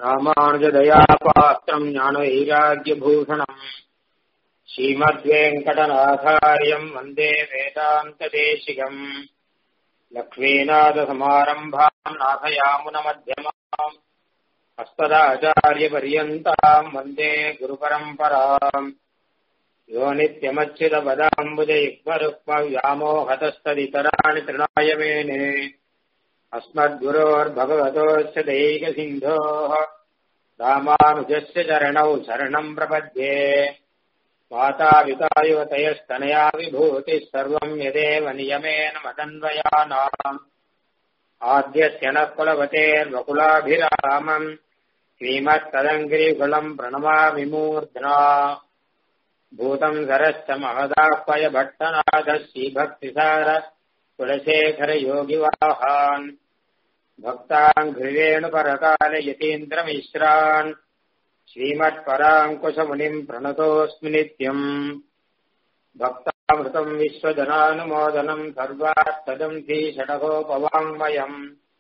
ராமானுஜதயாபாத்திரம் ஞானவைராக்கியபூஷணம் ஸ்ரீமத்வேங்கடநாதாரியம் வந்தே வேதாந்ததேசிகம் லக்ஷ்மீநாதசமாரம்பாம் நாசயாமுனமத்தியமாம் அஸ்மதாச்சாரியபர்யந்தாம் வந்தே குருபரம்பராம் யோ நித்யமச்சிதபதாம்புஜயுக்மருக்மவ்யாமோஹதஸ்ததிतराणि तृणाय मेने अस्मद्गुरोर्भगवतोऽस्य दैकसिन्धोः रामानुजस्य चरणौ शरणम् प्रपद्ये मातापिता युवतयस्तनया विभूतिः सर्वम् यदेव नियमेन मदन्वयानाम् आद्यस्य नः कुलवतेर्वकुलाभिरामम् श्रीमत्तदङ्गिरिकुलम् प्रणमामि मूर्ध्ना भूतम् सरश्च महदाह्वय भट्टनाथः श्रीभक्तिसार कुलशेखरयोगिवाहान् भक्ताङ्घ्रिवेणुपरकाल यतीन्द्रमिश्रान् श्रीमत्पराङ्कुशमुनिम् प्रणतोऽस्मि नित्यम् भक्तामृतम् विश्वजनानुमोदनम् सर्वात्तदम् श्रीषडकोपवाङ्मयम्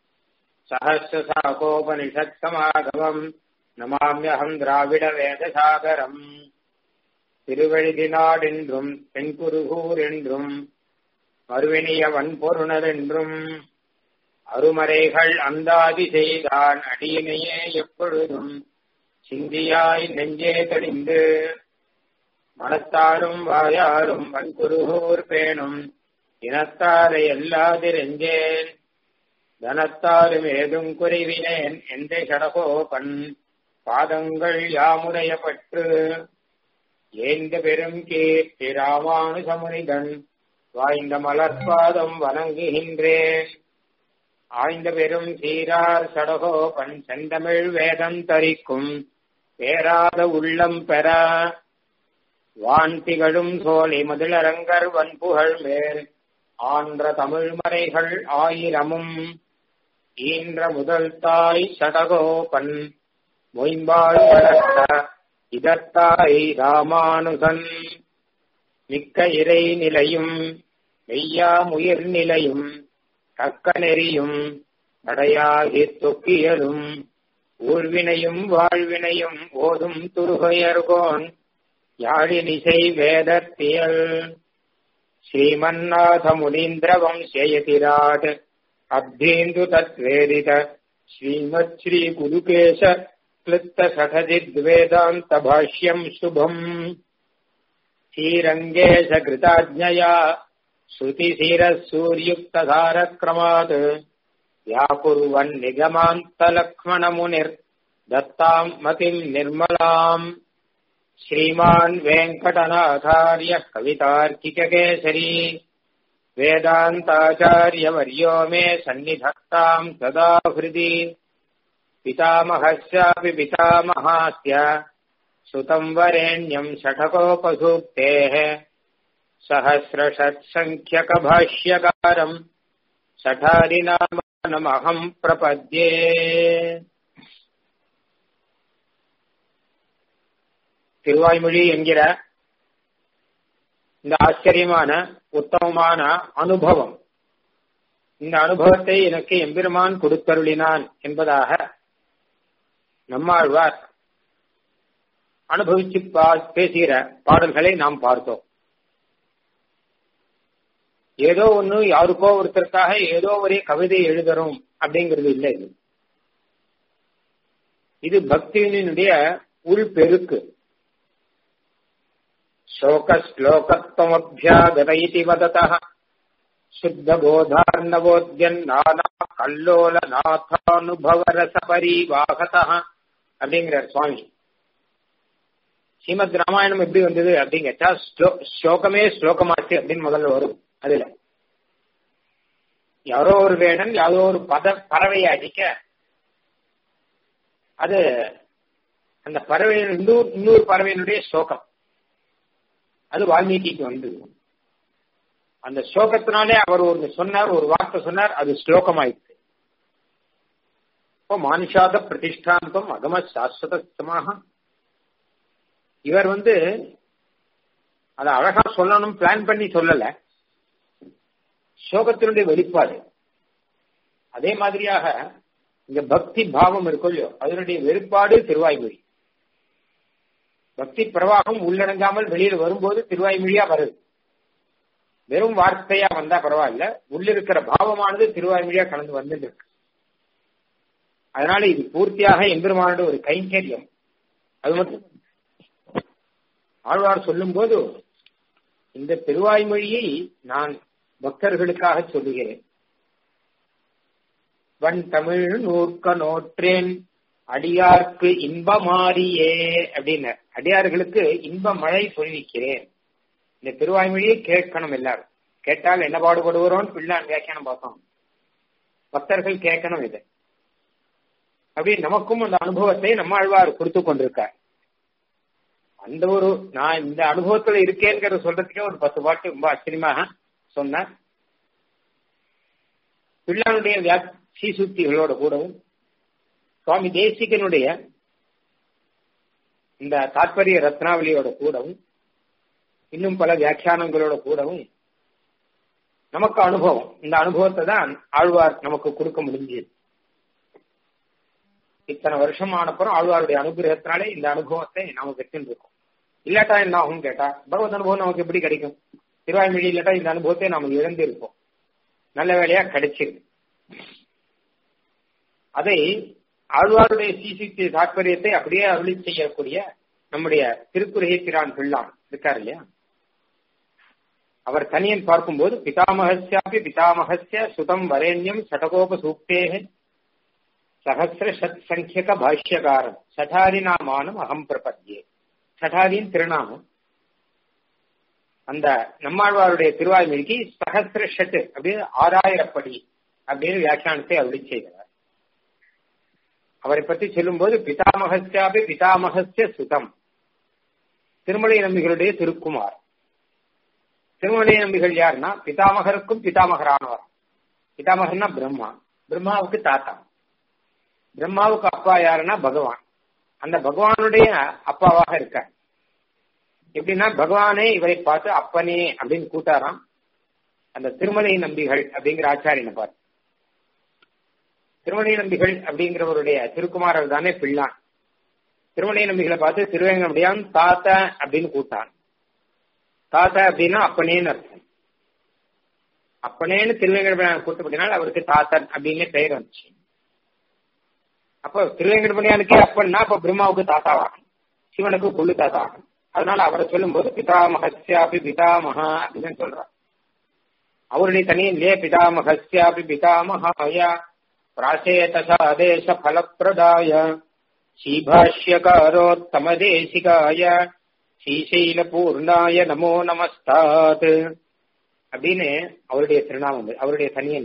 सहस्रशाकोपनिषत्समागमम् नमाम्यहम् द्राविडवेदसागरम् திருவழிதினாடென்றும் தென்குருகூர் என்றும் மறுவினியவன் பொருணரென்றும் அருமறைகள் அந்தாதி செய்தான் அடியினையே எப்பொழுதும் சிந்தியாய் நெஞ்சே தெளிந்து மனத்தாரும் வாயாரும் வன்குருகூர் பேணும் இனத்தாரை எல்லாதிரெஞ்சேன் தனத்தாரும் ஏதும் குறைவினேன் எந்த சடகோபன் பாதங்கள் யாமுடைய பற்று ஏந்த பெரும் கீர்த்தி ராமானுசமுனிதன் வாய்ந்த மலர்பாதம் வணங்குகின்றேன் ஆய்ந்த பெரும் சீரார் சடகோபன் செந்தமிழ் வேதம் தரிக்கும் பேராத உள்ளம் பெற வான் திகழும் சோழி முதலரங்கர் வன்புகழ் மேல் ஆன்ற தமிழ் மறைகள் ஆயிரமும் ஈன்ற முதல் தாய் சடகோபன் மொயம்பாள் வளர்த்த இதத்தாய் ராமானுகன் மிக்க இறை நிலையும் மெய்யாமுயிர் நிலையும் தக்க நெறியும் தடையாகி தொக்கியலும் ஊர்வினையும் வாழ்வினையும் ஓதும் துருகையர்கோன் யாழினிசை வேதத்தியல் ஸ்ரீமன்னாத முனீந்திர வம்சயதிராட் அப்தேந்து தத்வேதித ஸ்ரீமத் ஸ்ரீ குருகேச क्लुप्तसठजिद्वेदान्तभाष्यम् शुभम् श्रीरङ्गेशकृताज्ञया श्रुतिशिरः सूर्युक्तधारक्रमात् व्याकुर्वन्निगमान्तलक्ष्मणमुनिर्दत्ताम् मतिम् निर्मलाम् श्रीमान् वेङ्कटनाथार्यः कवितार्किककेसरी वेदान्ताचार्यवर्यो मे सन्निधत्ताम् सदा हृदि पितामहस्यापि पितामहास्य सुतम् वरेण्यम् षठकोपसूक्तेः सहस्रषट्सङ्ख्यकभाष्यकारम् षठादिनामानमहम् प्रपद्ये திருவாய்மொழி என்கிற இந்த ஆச்சரியமான உத்தமமான அனுபவம் இந்த அனுபவத்தை எனக்கு எம்பெருமான் கொடுத்தருளினான் என்பதாக நம்மாழ்வார் அனுபவிச்சு பேசுகிற பாடல்களை நாம் பார்த்தோம் ஏதோ ஒண்ணு யாருக்கோ ஒருத்தருக்காக ஏதோ ஒரே கவிதை எழுதுறோம் அப்படிங்கிறது இல்லை இது இது பக்தியினுடைய உள் பெருக்கு சோக ஸ்லோகத்வமபியாகத இதி வததா சுத்தபோதார்ணவோத்யன்னானா கல்லோல நாதானுபவரச பரிவாகதா அப்படிங்கிறார் சுவாமி ஸ்ரீமத் ராமாயணம் எப்படி வந்தது அப்படின்னு கேட்டா ஸ்லோகமே ஸ்லோகமாச்சு அப்படின்னு முதல்ல வரும் அதுல யாரோ ஒரு வேடன் யாரோ ஒரு பத பறவையை அடிக்க அது அந்த பறவையின் இன்னொரு பறவையினுடைய ஸ்லோகம் அது வால்மீகிக்கு வந்தது அந்த ஸ்லோகத்தினாலே அவர் ஒரு சொன்னார் ஒரு வார்த்தை சொன்னார் அது ஸ்லோகமாயிடுச்சு இப்போ மானுஷாத பிரதிஷ்டாந்தம் அகம சாஸ்வதமாக இவர் வந்து அதை அழகா சொல்லணும் பிளான் பண்ணி சொல்லல சோகத்தினுடைய வெளிப்பாடு அதே மாதிரியாக இங்க பக்தி பாவம் இருக்கும் இல்லையோ அதனுடைய வெளிப்பாடு திருவாய்மொழி பக்தி பிரவாகம் உள்ளடங்காமல் வெளியில வரும்போது திருவாய்மொழியா வருது வெறும் வார்த்தையா வந்தா பரவாயில்ல உள்ளிருக்கிற பாவமானது திருவாய்மொழியா கலந்து வந்துட்டு இருக்கு அதனால இது பூர்த்தியாக எம்பெருமானோட ஒரு கைங்கரியம் அது மட்டும் ஆழ்வார் சொல்லும் போது இந்த திருவாய்மொழியை நான் பக்தர்களுக்காக சொல்லுகிறேன் வன் தமிழ் நூற்க நோற்றேன் அடியார்க்கு இன்பமாரியே அப்படின்னு அடியார்களுக்கு இன்ப மழை பொழிவிக்கிறேன் இந்த திருவாய்மொழியை கேட்கணும் எல்லாரும் கேட்டால் என்ன பாடுபடுகிறோம் பிள்ளான் வியாக்கியானம் பார்த்தோம் பக்தர்கள் கேட்கணும் இது அப்படி நமக்கும் அந்த அனுபவத்தை நம்ம ஆழ்வார் கொடுத்து கொண்டிருக்கார் அந்த ஒரு நான் இந்த அனுபவத்துல இருக்கேங்கிற சொல்றதுக்கே ஒரு பத்து பாட்டு ரொம்ப ஆச்சரியமாக சொன்னார் பிள்ளானுடைய சீசுத்திகளோட கூடவும் சுவாமி தேசிகனுடைய இந்த தாற்பரிய ரத்னாவளியோட கூடவும் இன்னும் பல வியாக்கியானங்களோட கூடவும் நமக்கு அனுபவம் இந்த அனுபவத்தை தான் ஆழ்வார் நமக்கு கொடுக்க முடிஞ்சது இத்தனை வருஷம் ஆனப்புறம் ஆழ்வாருடைய அனுகிரகத்தினாலே இந்த அனுபவத்தை நாம பெற்றிருக்கோம் இல்லாட்டா என்ன ஆகும் கேட்டா பகவத் அனுபவம் நமக்கு எப்படி கிடைக்கும் திருவாய்மொழி இல்லாட்டா இந்த அனுபவத்தை நாம இழந்து இருப்போம் நல்ல வேலையா கிடைச்சிருக்கு அதை ஆழ்வாருடைய சீசித்திய தாற்பயத்தை அப்படியே அருளி செய்யக்கூடிய நம்முடைய திருக்குறேத்திரான் பிள்ளான் இருக்கார் இல்லையா அவர் தனியன் பார்க்கும்போது பிதாமகசியாபி பிதாமகசிய சுதம் வரேண்யம் சடகோப சூக்தேக சகசிர சத் சங்கியக பாஷ்யகாரம் சடாரிநாமானம் அகம் பிரபத்தியே சடாரியின் திருநாமம் அந்த நம்மாழ்வாருடைய திருவாய்மொழிக்கு சகசிர ஷட் அப்படின்னு ஆறாயிரப்படி அப்படின்னு வியாக்கியானத்தை அருளி செய்கிறார் அவரை பற்றி சொல்லும்போது பிதாமகசியாபி பிதாமகசிய சுதம் திருமலை நம்பிகளுடைய திருக்குமார் திருமலை நம்பிகள் யாருன்னா பிதாமகருக்கும் பிதாமகரானவர் பிதாமகர்னா பிரம்மா பிரம்மாவுக்கு தாத்தா பிரம்மாவுக்கு அப்பா யாருன்னா பகவான் அந்த பகவானுடைய அப்பாவாக இருக்கார் எப்படின்னா பகவானே இவரை பார்த்து அப்பனே அப்படின்னு கூட்டாராம் அந்த திருமலை நம்பிகள் அப்படிங்கிற ஆச்சாரியனை பார்த்து திருமலை நம்பிகள் அப்படிங்கிறவருடைய திருக்குமாரர் தானே பிள்ளான் திருமலை நம்பிகளை பார்த்து திருவேங்கமுடியான் தாத்த அப்படின்னு கூட்டான் தாத்த அப்படின்னா அப்பனேன்னு அர்த்தம் அப்பனேன்னு திருவேங்கடபடியான் கூட்டப்படினால் அவருக்கு தாத்தன் அப்படின்னு பெயர் வந்துச்சு அப்போ திருவேங்கடபடியானுக்கே அப்பன்னா அப்ப பிரம்மாவுக்கு தாத்தாவாகும் சிவனுக்கு கொள்ளு தாத்தாகும் அதனால அவரை சொல்லும் போது பிதாமகஸ்யாபி பிதாமகா அப்படின்னு சொல்றார் அவருடைய தனியிலே பிதாமகஸ்யாபி பிதாமகாய பிராசேதசாதேச பலப்பிரதாய ஸ்ரீபாஷ்யகாரோத்தமதேசிகாய ஸ்ரீசைல பூர்ணாய நமோ நமஸ்தாத் அப்படின்னு அவருடைய திருநாமம் அவருடைய தனியன்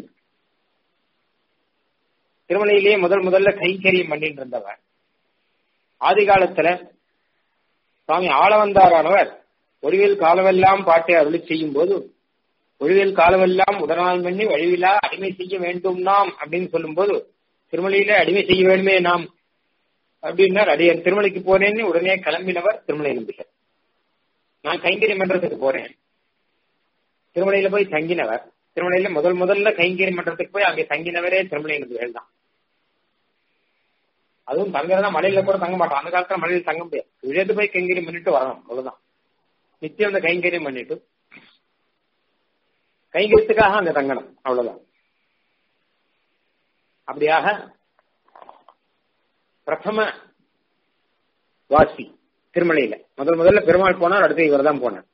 திருமலையிலேயே முதல் முதல்ல கைங்கரியம் பண்ணிட்டு இருந்தவர் ஆதி காலத்துல சுவாமி ஆளவந்தாரானவர் ஒருவில் காலவெல்லாம் பாட்டை அருளி செய்யும் போது ஒருவில் காலவெல்லாம் உடனால் பண்ணி வழிவிலா அடிமை செய்ய வேண்டும் நாம் அப்படின்னு சொல்லும் போது திருமலையில அடிமை செய்ய வேண்டுமே நாம் அப்படின்னார் அடிய திருமலைக்கு போறேன்னு உடனே கிளம்பினவர் திருமலை நம்பிக்கை நான் கைங்கரியம் மன்றத்துக்கு போறேன் திருமலையில போய் தங்கினவர் திருமலையில முதல் முதல்ல கைங்கரியம் மன்றத்துக்கு போய் அங்கே தங்கினவரே திருமலை நம்பிகள் தான் அதுவும் தங்குறதா மலையில கூட தங்க மாட்டோம் அந்த காலத்துல மலையில தங்க முடியாது விழுந்து போய் கைங்கரியம் பண்ணிட்டு வரணும் அவ்வளவுதான் நித்தியம் அந்த கைங்கரியம் பண்ணிட்டு கைங்கரியத்துக்காக அங்க தங்கணும் அவ்வளவுதான் அப்படியாக பிரதம வாசி திருமலையில முதல் முதல்ல பெருமாள் போனார் அடுத்து இவர் தான் போனார்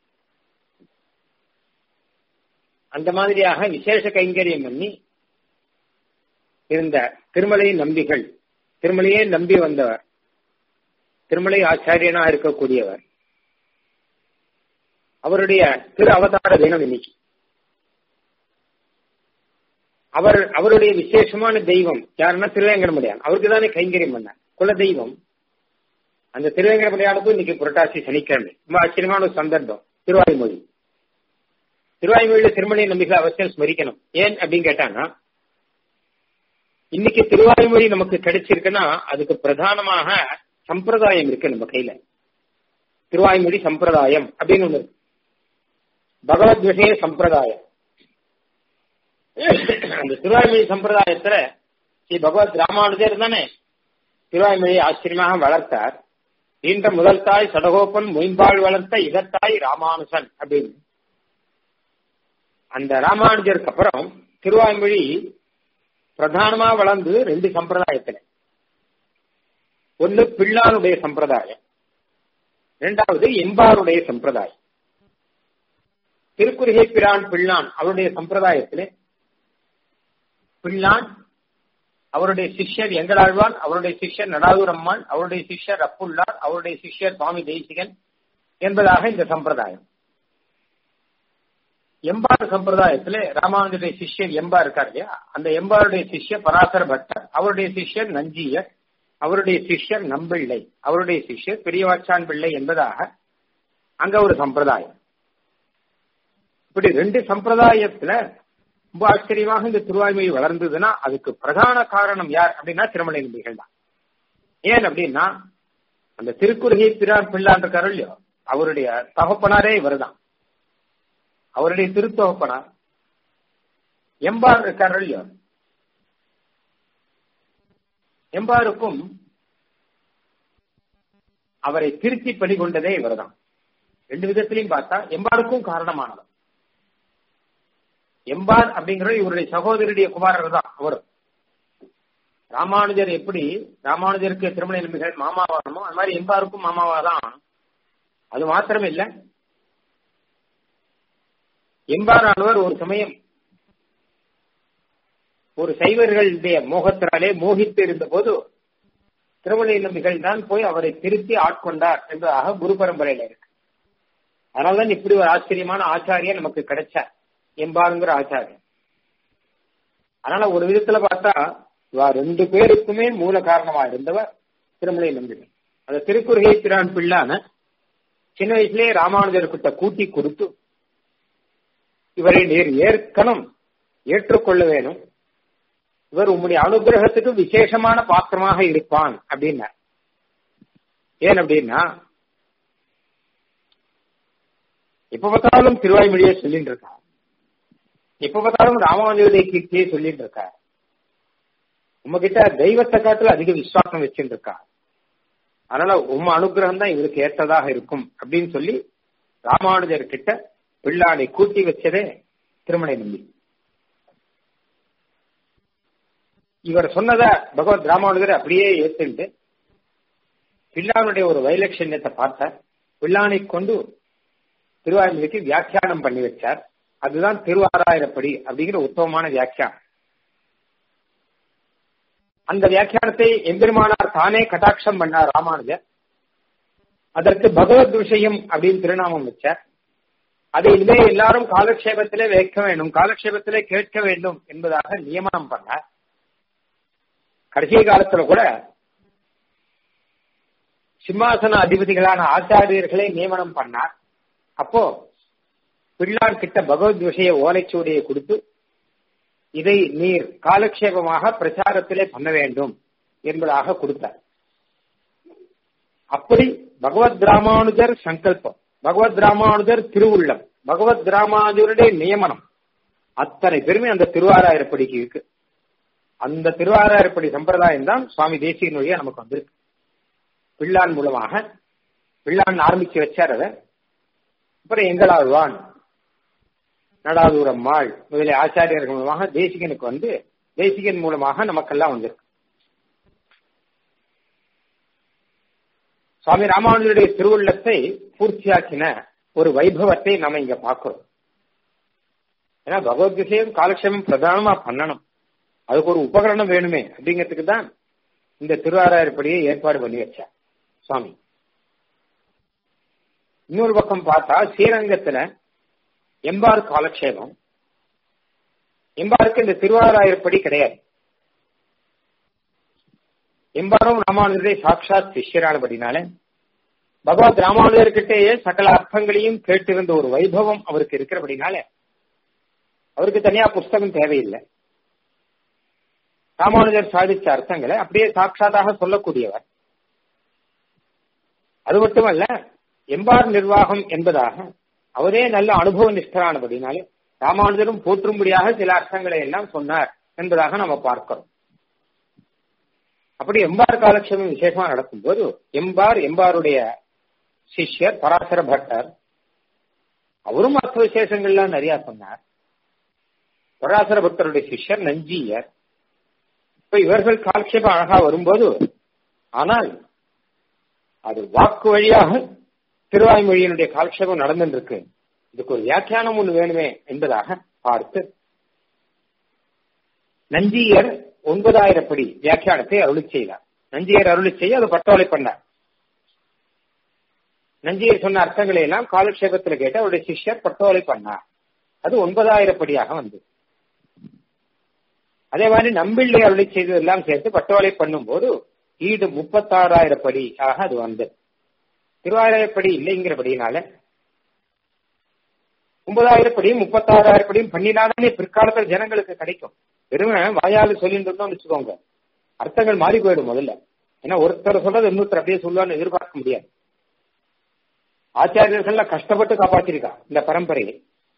அந்த மாதிரியாக விசேஷ கைங்கரியம் பண்ணி இருந்த திருமலை நம்பிகள் திருமலையே நம்பி வந்தவர் திருமலை ஆச்சாரியனா இருக்கக்கூடியவர் அவருடைய திரு அவதார தினம் இன்னைக்கு அவர் அவருடைய விசேஷமான தெய்வம் யாருன்னா திருவேங்கடமுடியான் அவருக்கு தானே கைங்கரியம் பண்ண குல தெய்வம் அந்த திருவேங்கடமுடியானுக்கும் இன்னைக்கு புரட்டாசி சனிக்கிழமை ரொம்ப ஆச்சரியமான ஒரு சந்தர்ப்பம் திருவாய்மொழி திருவாய்மொழியில திருமலை நம்பிக்கை அவசியம் ஸ்மரிக்கணும் ஏன் அப்படின்னு கேட்டாங்கன்னா இன்னைக்கு திருவாய்மொழி நமக்கு கிடைச்சிருக்குன்னா அதுக்கு பிரதானமாக சம்பிரதாயம் இருக்கு நம்ம கையில திருவாய்மொழி சம்பிரதாயம் அப்படின்னு ஒண்ணு இருக்கு பகவத் விஷய சம்பிரதாயம் அந்த திருவாய்மொழி சம்பிரதாயத்துல பகவத் ராமானுஜர் தானே திருவாய்மொழியை ஆச்சரியமாக வளர்த்தார் ஈன்ற முதல் தாய் சடகோப்பன் மொயம்பாள் வளர்த்த இதத்தாய் ராமானுசன் அப்படின்னு அந்த ராமானுஜருக்கு அப்புறம் திருவாய்மொழி பிரதானமா வளர்ந்து ரெண்டு சம்பிரதாயத்துல ஒன்னு பிள்ளானுடைய சம்பிரதாயம் இரண்டாவது எம்பாருடைய சம்பிரதாயம் திருக்குறுகை பிரான் பிள்ளான் அவருடைய சம்பிரதாயத்திலே பிள்ளான் அவருடைய சிஷ்யர் எங்கடாழ்வான் அவருடைய சிஷ்யர் நடாதுரம்மான் அவருடைய சிஷ்யர் அப்புல்லார் அவருடைய சிஷ்யர் சுவாமி தேசிகன் என்பதாக இந்த சம்பிரதாயம் எம்பார் சம்பிரதாயத்துல ராமானுஜருடைய சிஷ்யர் எம்பா இருக்கார் இல்லையா அந்த எம்பாருடைய சிஷ்யர் பராசர பட்டர் அவருடைய சிஷ்யர் நஞ்சியர் அவருடைய சிஷ்யர் நம்பிள்ளை அவருடைய சிஷ்யர் பெரியவாச்சான் பிள்ளை என்பதாக அங்க ஒரு சம்பிரதாயம் இப்படி ரெண்டு சம்பிரதாயத்துல ரொம்ப ஆச்சரியமாக இந்த திருவாய்மொழி வளர்ந்ததுன்னா அதுக்கு பிரதான காரணம் யார் அப்படின்னா திருமலை நம்பிகள் தான் ஏன் அப்படின்னா அந்த திருக்குறுகை பிரான் பிள்ளான் இருக்காரு இல்லையோ அவருடைய தகப்பனாரே இவர்தான் அவருடைய திருத்தொகப்பனார் எம்பார் இருக்காரு இல்லையோ எம்பாருக்கும் அவரை திருத்தி பணி கொண்டதே இவர்தான் ரெண்டு விதத்திலையும் பார்த்தா எம்பாருக்கும் காரணமானவர் எம்பார் அப்படிங்கிற இவருடைய சகோதரருடைய குமாரர் தான் அவர் ராமானுஜர் எப்படி ராமானுஜருக்கு திருமண நம்பிகள் மாமாவானமோ அது மாதிரி எம்பாருக்கும் மாமாவா தான் அது மாத்திரம் இல்ல எம்பாரானவர் ஒரு சமயம் ஒரு சைவர்களுடைய மோகத்தினாலே மோகித்து இருந்த போது திருமலை நம்பிகள் தான் போய் அவரை திருத்தி ஆட்கொண்டார் என்பதாக குரு பரம்பரையில இருக்கு அதனாலதான் இப்படி ஒரு ஆச்சரியமான ஆச்சாரியா நமக்கு கிடைச்சார் எம்பாருங்கிற ஆச்சாரியம் அதனால ஒரு விதத்துல பார்த்தா இவா ரெண்டு பேருக்குமே மூல காரணமா இருந்தவர் திருமலை நம்பிகள் அந்த திருக்குறுகை பிரான் பிள்ளான சின்ன வயசுலேயே ராமானுஜர் கிட்ட கூட்டி கொடுத்து இவரை நீர் ஏற்கனும் ஏற்றுக்கொள்ள வேணும் இவர் உம்முடைய அனுகிரகத்துக்கு விசேஷமான பாத்திரமாக இருப்பான் அப்படின்னார் ஏன் அப்படின்னா எப்ப பார்த்தாலும் திருவாய்மொழியை சொல்லிட்டு இருக்கார் எப்ப பார்த்தாலும் ராமானுஜருடைய கீர்த்தியை சொல்லிட்டு இருக்கார் உங்ககிட்ட தெய்வத்தை காட்டுல அதிக விசுவாசம் வச்சுட்டு இருக்கா அதனால உம்ம அனுகிரகம் தான் இவருக்கு ஏற்றதாக இருக்கும் அப்படின்னு சொல்லி ராமானுஜர் கிட்ட பிள்ளானை கூட்டி வச்சதே திருமணை நம்பி இவர் சொன்னத பகவத் ராமானுஜர் அப்படியே ஏத்துட்டு பிள்ளானுடைய ஒரு வைலட்சண்யத்தை பார்த்தார் பிள்ளானை கொண்டு திருவாரூருக்கு வியாக்கியானம் பண்ணி வச்சார் அதுதான் திருவாராயிரப்படி அப்படிங்கிற உத்தமமான வியாக்கியானம் அந்த வியாக்கியானத்தை எம்பெருமானார் தானே கட்டாட்சம் பண்ணார் ராமானுஜர் அதற்கு பகவத் விஷயம் அப்படின்னு திருநாமம் வச்சார் அதை இனிமே எல்லாரும் காலக்ஷேபத்திலே வைக்க வேண்டும் காலக்ஷேபத்திலே கேட்க வேண்டும் என்பதாக நியமனம் பண்ணார் கடைசி காலத்துல கூட சிம்மாசன அதிபதிகளான ஆச்சாரியர்களை நியமனம் பண்ணார் அப்போ பிள்ளான் கிட்ட பகவத் விஷய ஓலைச்சுவடியை கொடுத்து இதை நீர் காலக்ஷேபமாக பிரச்சாரத்திலே பண்ண வேண்டும் என்பதாக கொடுத்தார் அப்படி பகவத் ராமானுஜர் சங்கல்பம் பகவத் ராமானுஜர் திருவுள்ளம் பகவத் ராமானுஜருடைய நியமனம் அத்தனை பெருமை அந்த திருவாராயிரப்படிக்கு இருக்கு அந்த திருவாராயிரப்படி சம்பிரதாயம் தான் சுவாமி தேசியன் வழியா நமக்கு வந்திருக்கு பிள்ளான் மூலமாக பிள்ளான் ஆரம்பிச்சு வச்சார் அதை அப்புறம் எங்களாழ்வான் நடாதூரம்மாள் முதலிய ஆச்சாரியர்கள் மூலமாக தேசிகனுக்கு வந்து தேசிகன் மூலமாக நமக்கெல்லாம் வந்திருக்கு சுவாமி ராமானுஜருடைய திருவுள்ளத்தை பூர்த்தியாக்கின ஒரு வைபவத்தை நாம இங்க பார்க்கிறோம் ஏன்னா பகவத் விஷயம் காலக்ஷேபம் பிரதானமா பண்ணணும் அதுக்கு ஒரு உபகரணம் வேணுமே அப்படிங்கிறதுக்கு தான் இந்த திருவாராயப்படியை ஏற்பாடு பண்ணி வச்சார் சுவாமி இன்னொரு பக்கம் பார்த்தா ஸ்ரீரங்கத்துல எம்பார் காலக்ஷேபம் எம்பாருக்கு இந்த திருவாராயிரப்படி கிடையாது எம்பாரும் ராமானுஜரை சாட்சாத் சிஷ்யரானபடினால பகவத் ராமானுஜர்கிட்டயே சகல அர்த்தங்களையும் கேட்டிருந்த ஒரு வைபவம் அவருக்கு இருக்கிறபடினால அவருக்கு தனியா புஸ்தகம் தேவையில்லை ராமானுஜர் சாதிச்ச அர்த்தங்களை அப்படியே சாட்சாத்தாக சொல்லக்கூடியவர் அது மட்டுமல்ல எம்பார் நிர்வாகம் என்பதாக அவரே நல்ல அனுபவ நிஷ்டரானபடினாலே ராமானுஜரும் போற்றும்படியாக சில அர்த்தங்களை எல்லாம் சொன்னார் என்பதாக நம்ம பார்க்கிறோம் அப்படி எம்பார் காலட்சேபம் விசேஷமா நடக்கும்போது எம்பார் எம்பாருடைய சிஷ்யர் பராசர பட்டர் அவரும் அர்த்த விசேஷங்கள்லாம் நிறைய சொன்னார் பராசர பக்தருடைய சிஷ்யர் நஞ்சியர் இப்ப இவர்கள் காலட்சேபம் அழகா வரும்போது ஆனால் அது வாக்கு வழியாக திருவாய்மொழியினுடைய காலட்சேபம் நடந்துருக்கு இதுக்கு ஒரு வியாக்கியானம் ஒண்ணு வேணுமே என்பதாக பார்த்து நஞ்சியர் ஒன்பதாயிரப்படி வியாக்கியானத்தை அருளி செய்தார் நஞ்சியர் அருளி செய்ய அது பட்டோலை பண்ணார் நஞ்சியர் சொன்ன அர்த்தங்களை எல்லாம் காலக்ஷேபத்தில் கேட்டு அவருடைய சிஷ்யர் பட்டோலை பண்ணார் அது ஒன்பதாயிரப்படியாக வந்தது அதே மாதிரி நம்பிள்ளை அருளி செய்ததெல்லாம் சேர்த்து பட்டோலை பண்ணும்போது ஈடு முப்பத்தாறாயிரம் படி ஆக அது வந்தது திருவாயிரப்படி இல்லைங்கிறபடினால ஒன்பதாயிரம் படியும் முப்பத்தாறாயிரம் படியும் பண்ணினாலே பிற்காலத்தில் ஜனங்களுக்கு கிடைக்கும் வெறுமை வாயால் சொல்லிட்டு இருந்தோம்னு வச்சுக்கோங்க அர்த்தங்கள் மாறி போயிடும் முதல்ல ஏன்னா ஒருத்தர் சொல்றது இன்னொருத்தர் அப்படியே சொல்லுவான்னு எதிர்பார்க்க முடியாது ஆச்சாரியர்கள்லாம் கஷ்டப்பட்டு காப்பாத்திருக்கா இந்த பரம்பரையை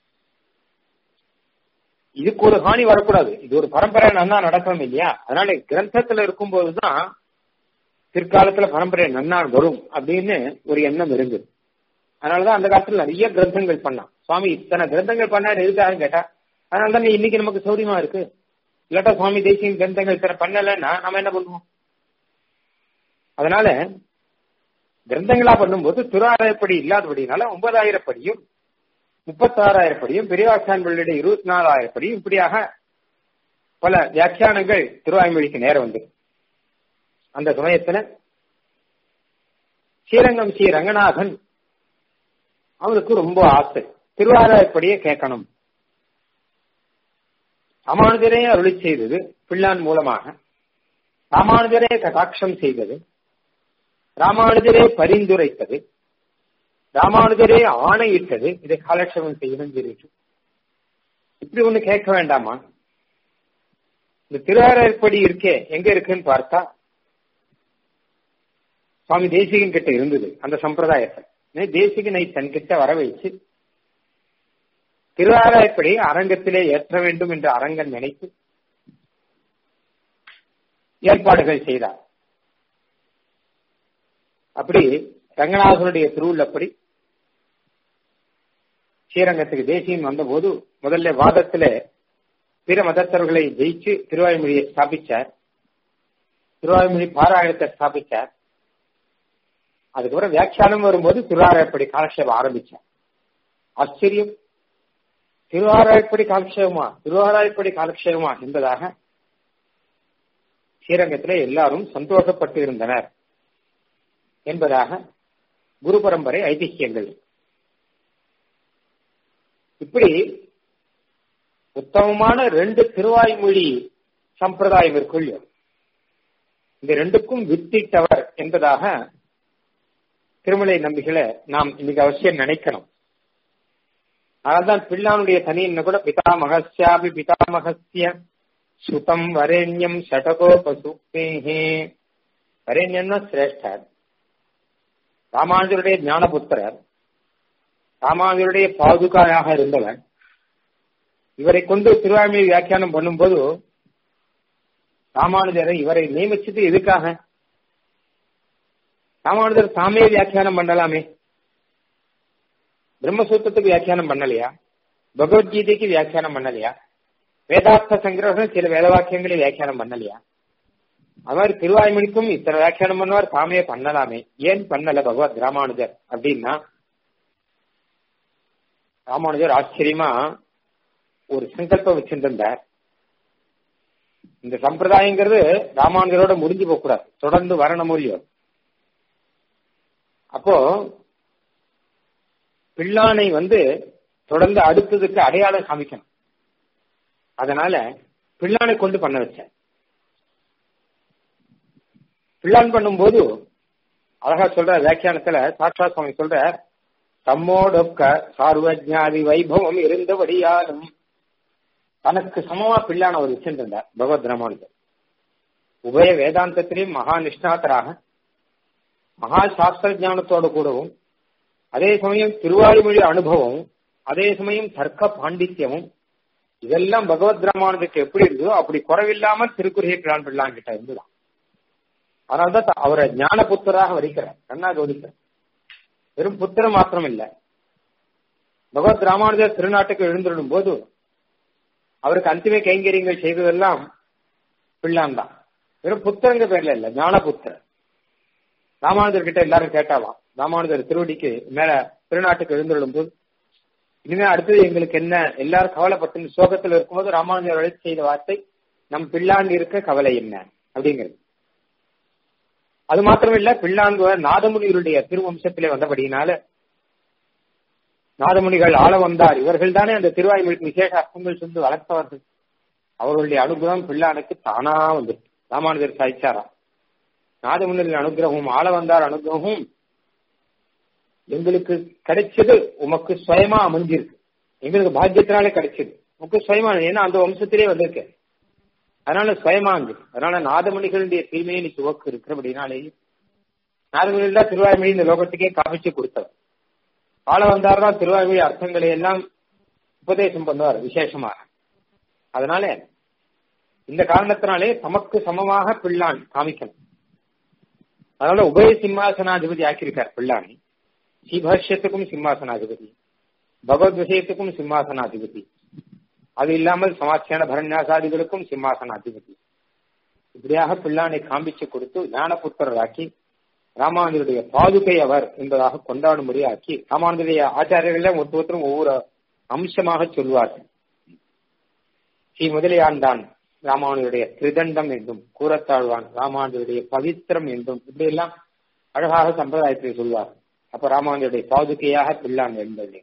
இதுக்கு ஒரு ஹானி வரக்கூடாது இது ஒரு பரம்பரை நன்னா நடக்கணும் இல்லையா அதனால கிரந்தத்துல இருக்கும்போதுதான் பிற்காலத்துல பரம்பரை நன்னா வரும் அப்படின்னு ஒரு எண்ணம் இருந்தது அதனாலதான் அந்த காலத்துல நிறைய கிரந்தங்கள் பண்ணான் சுவாமி இத்தனை கிரந்தங்கள் பண்ணாரு எதுக்காக கேட்டா அதனால தானே இன்னைக்கு நமக்கு சௌரியமா இருக்கு இல்லாட்டா சுவாமி தேசிய கிரந்தங்கள் இத்தனை பண்ணலன்னா நாம என்ன பண்ணுவோம் அதனால கிரந்தங்களா பண்ணும்போது திருவாராயிரப்படி இல்லாதபடினால ஒன்பதாயிரம் படியும் முப்பத்தாறாயிரம் படியும் பெரியவாச்சான் பிள்ளையுடைய இருபத்தி நாலாயிரம் படியும் இப்படியாக பல வியாக்கியானங்கள் திருவாய்மொழிக்கு நேரம் வந்து அந்த சமயத்துல ஸ்ரீரங்கம் ஸ்ரீ ரங்கநாதன் அவனுக்கு ரொம்ப ஆசை திருவாராயப்படியே கேட்கணும் ராமானுஜரே அருளி செய்தது பிள்ளான் மூலமாக ராமானுஜரே கடாட்சம் செய்தது ராமானுஜரே பரிந்துரைத்தது ராமானுஜரே ஆணையிட்டது இதை காலட்சேபம் செய்யணும் சொல்லிட்டு இப்படி ஒண்ணு கேட்க வேண்டாமா இந்த திருவாரூர்படி இருக்கே எங்க இருக்குன்னு பார்த்தா சுவாமி தேசிகன் கிட்ட இருந்தது அந்த சம்பிரதாயத்தை தேசிகனை தன்கிட்ட வர வைச்சு திருவாராயப்படி அரங்கத்திலே ஏற்ற வேண்டும் என்று அரங்கன் நினைத்து ஏற்பாடுகள் செய்தார் அப்படி ரங்கநாதனுடைய திருவுள்ளப்படி ஸ்ரீரங்கத்துக்கு தேசியம் வந்தபோது முதல்ல வாதத்துல பிற மதத்தவர்களை ஜெயிச்சு திருவாய்மொழியை ஸ்தாபிச்சார் திருவாய்மொழி பாராயணத்தை ஸ்தாபிச்சார் அதுக்கப்புறம் வியாக்கியானம் வரும்போது திருவாராயப்படி காலக்ஷேபம் ஆரம்பிச்சார் ஆச்சரியம் திருவாராயப்படி காலக்ஷேபமா திருவாராயப்படி காலக்ஷேபமா என்பதாக ஸ்ரீரங்கத்திலே எல்லாரும் சந்தோஷப்பட்டு இருந்தனர் என்பதாக குரு பரம்பரை ஐதிஹியங்கள் இப்படி உத்தமமான ரெண்டு திருவாய்மொழி சம்பிரதாயம் இருக்குள் இந்த ரெண்டுக்கும் வித்திட்டவர் என்பதாக திருமலை நம்பிகளை நாம் இன்னைக்கு அவசியம் நினைக்கணும் அதனால்தான் பிள்ளானுடைய தனியின் கூட பிதாமகஸ்யாபி பிதாமகஸ்ய சுதம் வரேண்யம் ஷடகோபசுக்தேஹே வரேண்யம்னா சிரேஷ்டர் ராமானுஜருடைய ஞானபுத்திரர் ராமானுஜருடைய பாதுகாயாக இருந்தவர் இவரை கொண்டு திருவாய்மொழி வியாக்கியானம் பண்ணும்போது ராமானுஜரை இவரை நியமிச்சது எதுக்காக ராமானுஜர் தாமே வியாக்கியானம் பண்ணலாமே பிரம்மசூத்திரத்துக்கு வியாக்கியானம் பண்ணலையா பகவத்கீதைக்கு வியாக்கியானம் பண்ணலையா வேதார்த்த சங்கிரகம் சில வேத வாக்கியங்களை வியாக்கியானம் பண்ணலையா அது மாதிரி திருவாய்மொழிக்கும் இத்தனை வியாக்கியானம் பண்ணுவார் தாமே பண்ணலாமே ஏன் பண்ணல பகவத் ராமானுஜர் அப்படின்னா ராமானுஜர் ஆச்சரியமா ஒரு சங்கல்பம் வச்சிருந்தார் இந்த சம்பிரதாயங்கிறது ராமானுஜரோட முடிஞ்சு போக கூடாது தொடர்ந்து வரணும் முடியும் அப்போ பிள்ளானை வந்து தொடர்ந்து அடுத்ததுக்கு அடையாளம் காமிக்கணும் அதனால பிள்ளானை கொண்டு பண்ண வச்சேன் பிள்ளான் பண்ணும்போது அழகா சொல்ற வியாக்கியானத்துல சாட்சா சுவாமி சொல்ற தம்மோடொக்க சார்வஜாதி வைபவம் இருந்தபடியாலும் தனக்கு சமமா பிள்ளான ஒரு வச்சிருந்தார் பகவத் ராமானுஜர் உபய வேதாந்தத்திலையும் மகா நிஷ்ணாத்தராக மகா சாஸ்திர ஜானத்தோடு கூடவும் அதே சமயம் திருவாய்மொழி அனுபவம் அதே சமயம் தர்க்க பாண்டித்யமும் இதெல்லாம் பகவத் ராமானுஜருக்கு எப்படி இருந்ததோ அப்படி குறைவில்லாமல் திருக்குறையை பிள்ளான் பிள்ளான் கிட்ட இருந்துதான் அதனால்தான் அவரை ஞான புத்தராக வரிக்கிறார் கண்ணா கவனிக்கிறார் வெறும் புத்திரம் மாத்திரம் இல்ல பகவத் ராமானுஜர் திருநாட்டுக்கு எழுந்திருடும் போது அவருக்கு அந்திம கைங்கரியங்கள் செய்ததெல்லாம் பிள்ளான் தான் வெறும் புத்திரங்க பேர்ல இல்ல ஞான புத்திரன் ராமானுஜர் கிட்ட எல்லாரும் கேட்டாலாம் ராமானுஜர் திருவடிக்கு மேல திருநாட்டுக்கு எழுந்திருடும் போது இனிமே அடுத்தது எங்களுக்கு என்ன எல்லாரும் கவலைப்பட்டு சோகத்தில் இருக்கும்போது ராமானுஜர் அழைத்து செய்த வார்த்தை நம் பிள்ளாண்டு இருக்க கவலை என்ன அப்படிங்கிறது அது மாத்திரமில்ல பிள்ளாங்குவர் நாதமுனிகளுடைய திருவம்சத்திலே வந்தபடியினால நாதமுனிகள் ஆள வந்தார் இவர்கள் தானே அந்த திருவாய்மொழிக்கு விசேஷ அர்த்தங்கள் சொல்லி வளர்த்தவர்கள் அவர்களுடைய அனுகிரகம் பிள்ளானுக்கு தானா வந்து ராமானுஜர் சாய்ச்சாரா நாதமுனிகளின் அனுகிரகமும் ஆள வந்தார் அனுகிரகமும் எங்களுக்கு கிடைச்சது உமக்கு சுயமா அமைஞ்சிருக்கு எங்களுக்கு பாக்கியத்தினாலே கிடைச்சது உமக்கு சுயமா ஏன்னா அந்த வம்சத்திலே வந்திருக்கு அதனால சுயமா இருந்து அதனால நாதமணிகளுடைய தீமையை நீ துவக்கு இருக்கிறபடினாலேயே நாதமணிகள் தான் திருவாய்மொழி இந்த லோகத்துக்கே காமிச்சு கொடுத்தவர் ஆள வந்தார் தான் திருவாய்மொழி அர்த்தங்களை எல்லாம் உபதேசம் பண்ணுவார் விசேஷமாக அதனால இந்த காரணத்தினாலே தமக்கு சமமாக பிள்ளான் காமிக்கணும் அதனால உபய சிம்மாசனாதிபதி ஆக்கியிருக்கார் பிள்ளானை ஸ்ரீபாஷ்யத்துக்கும் சிம்மாசனாதிபதி பகவத் விஷயத்துக்கும் சிம்மாசனாதிபதி அது இல்லாமல் சமாச்சான பரநியாசாதிகளுக்கும் சிம்மாசனாதிபதி இப்படியாக பிள்ளானை காண்பிச்சு கொடுத்து ஞானபுத்திரராக்கி ராமானுஜருடைய பாதுகை அவர் என்பதாக கொண்டாடும்படி ஆக்கி ராமானுஜருடைய ஆச்சாரியர்களே ஒருத்தரும் ஒவ்வொரு அம்சமாக சொல்வார்கள் ஸ்ரீ முதலியாண்டான் ராமானுஜருடைய திரிதண்டம் என்றும் கூறத்தாழ்வான் ராமானுஜருடைய பவித்திரம் என்றும் இப்படி எல்லாம் அழகாக சம்பிரதாயத்தில் சொல்வார் அப்ப ராமானுஜருடைய பாதுகையாக பிள்ளான் என்பது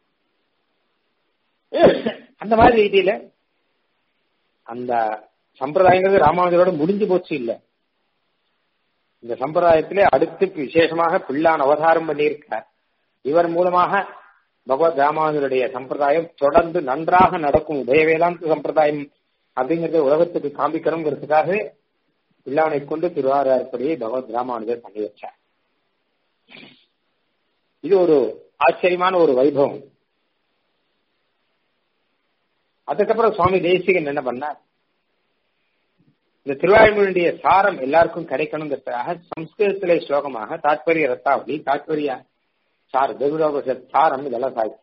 அந்த மாதிரி ரீதியில அந்த சம்பிரதாயங்கிறது ராமானுஜரோட முடிஞ்சு போச்சு இல்ல இந்த சம்பிரதாயத்திலே அடுத்து விசேஷமாக பிள்ளான் அவதாரம் பண்ணியிருக்கார் இவர் மூலமாக பகவத் ராமானுஜருடைய சம்பிரதாயம் தொடர்ந்து நன்றாக நடக்கும் உபய வேதாந்த சம்பிரதாயம் அப்படிங்கறத உலகத்துக்கு காண்பிக்கணுங்கிறதுக்காகவே பிள்ளானை கொண்டு திருவாரூர்படியை பகவத் ராமானுஜர் பண்ணி வச்சார் இது ஒரு ஆச்சரியமான ஒரு வைபவம் அதுக்கப்புறம் சுவாமி தேசிகன் என்ன பண்ணார் இந்த திருவாய்மொழியுடைய சாரம் எல்லாருக்கும் கிடைக்கணுங்கிறதுக்காக சம்ஸ்கிருதத்திலே ஸ்லோகமாக தாத்பரிய ரத்தாவளி தாத்பரிய சார் தேவிடோபனிஷத் சாரம் இதெல்லாம் சாய்ச்சார்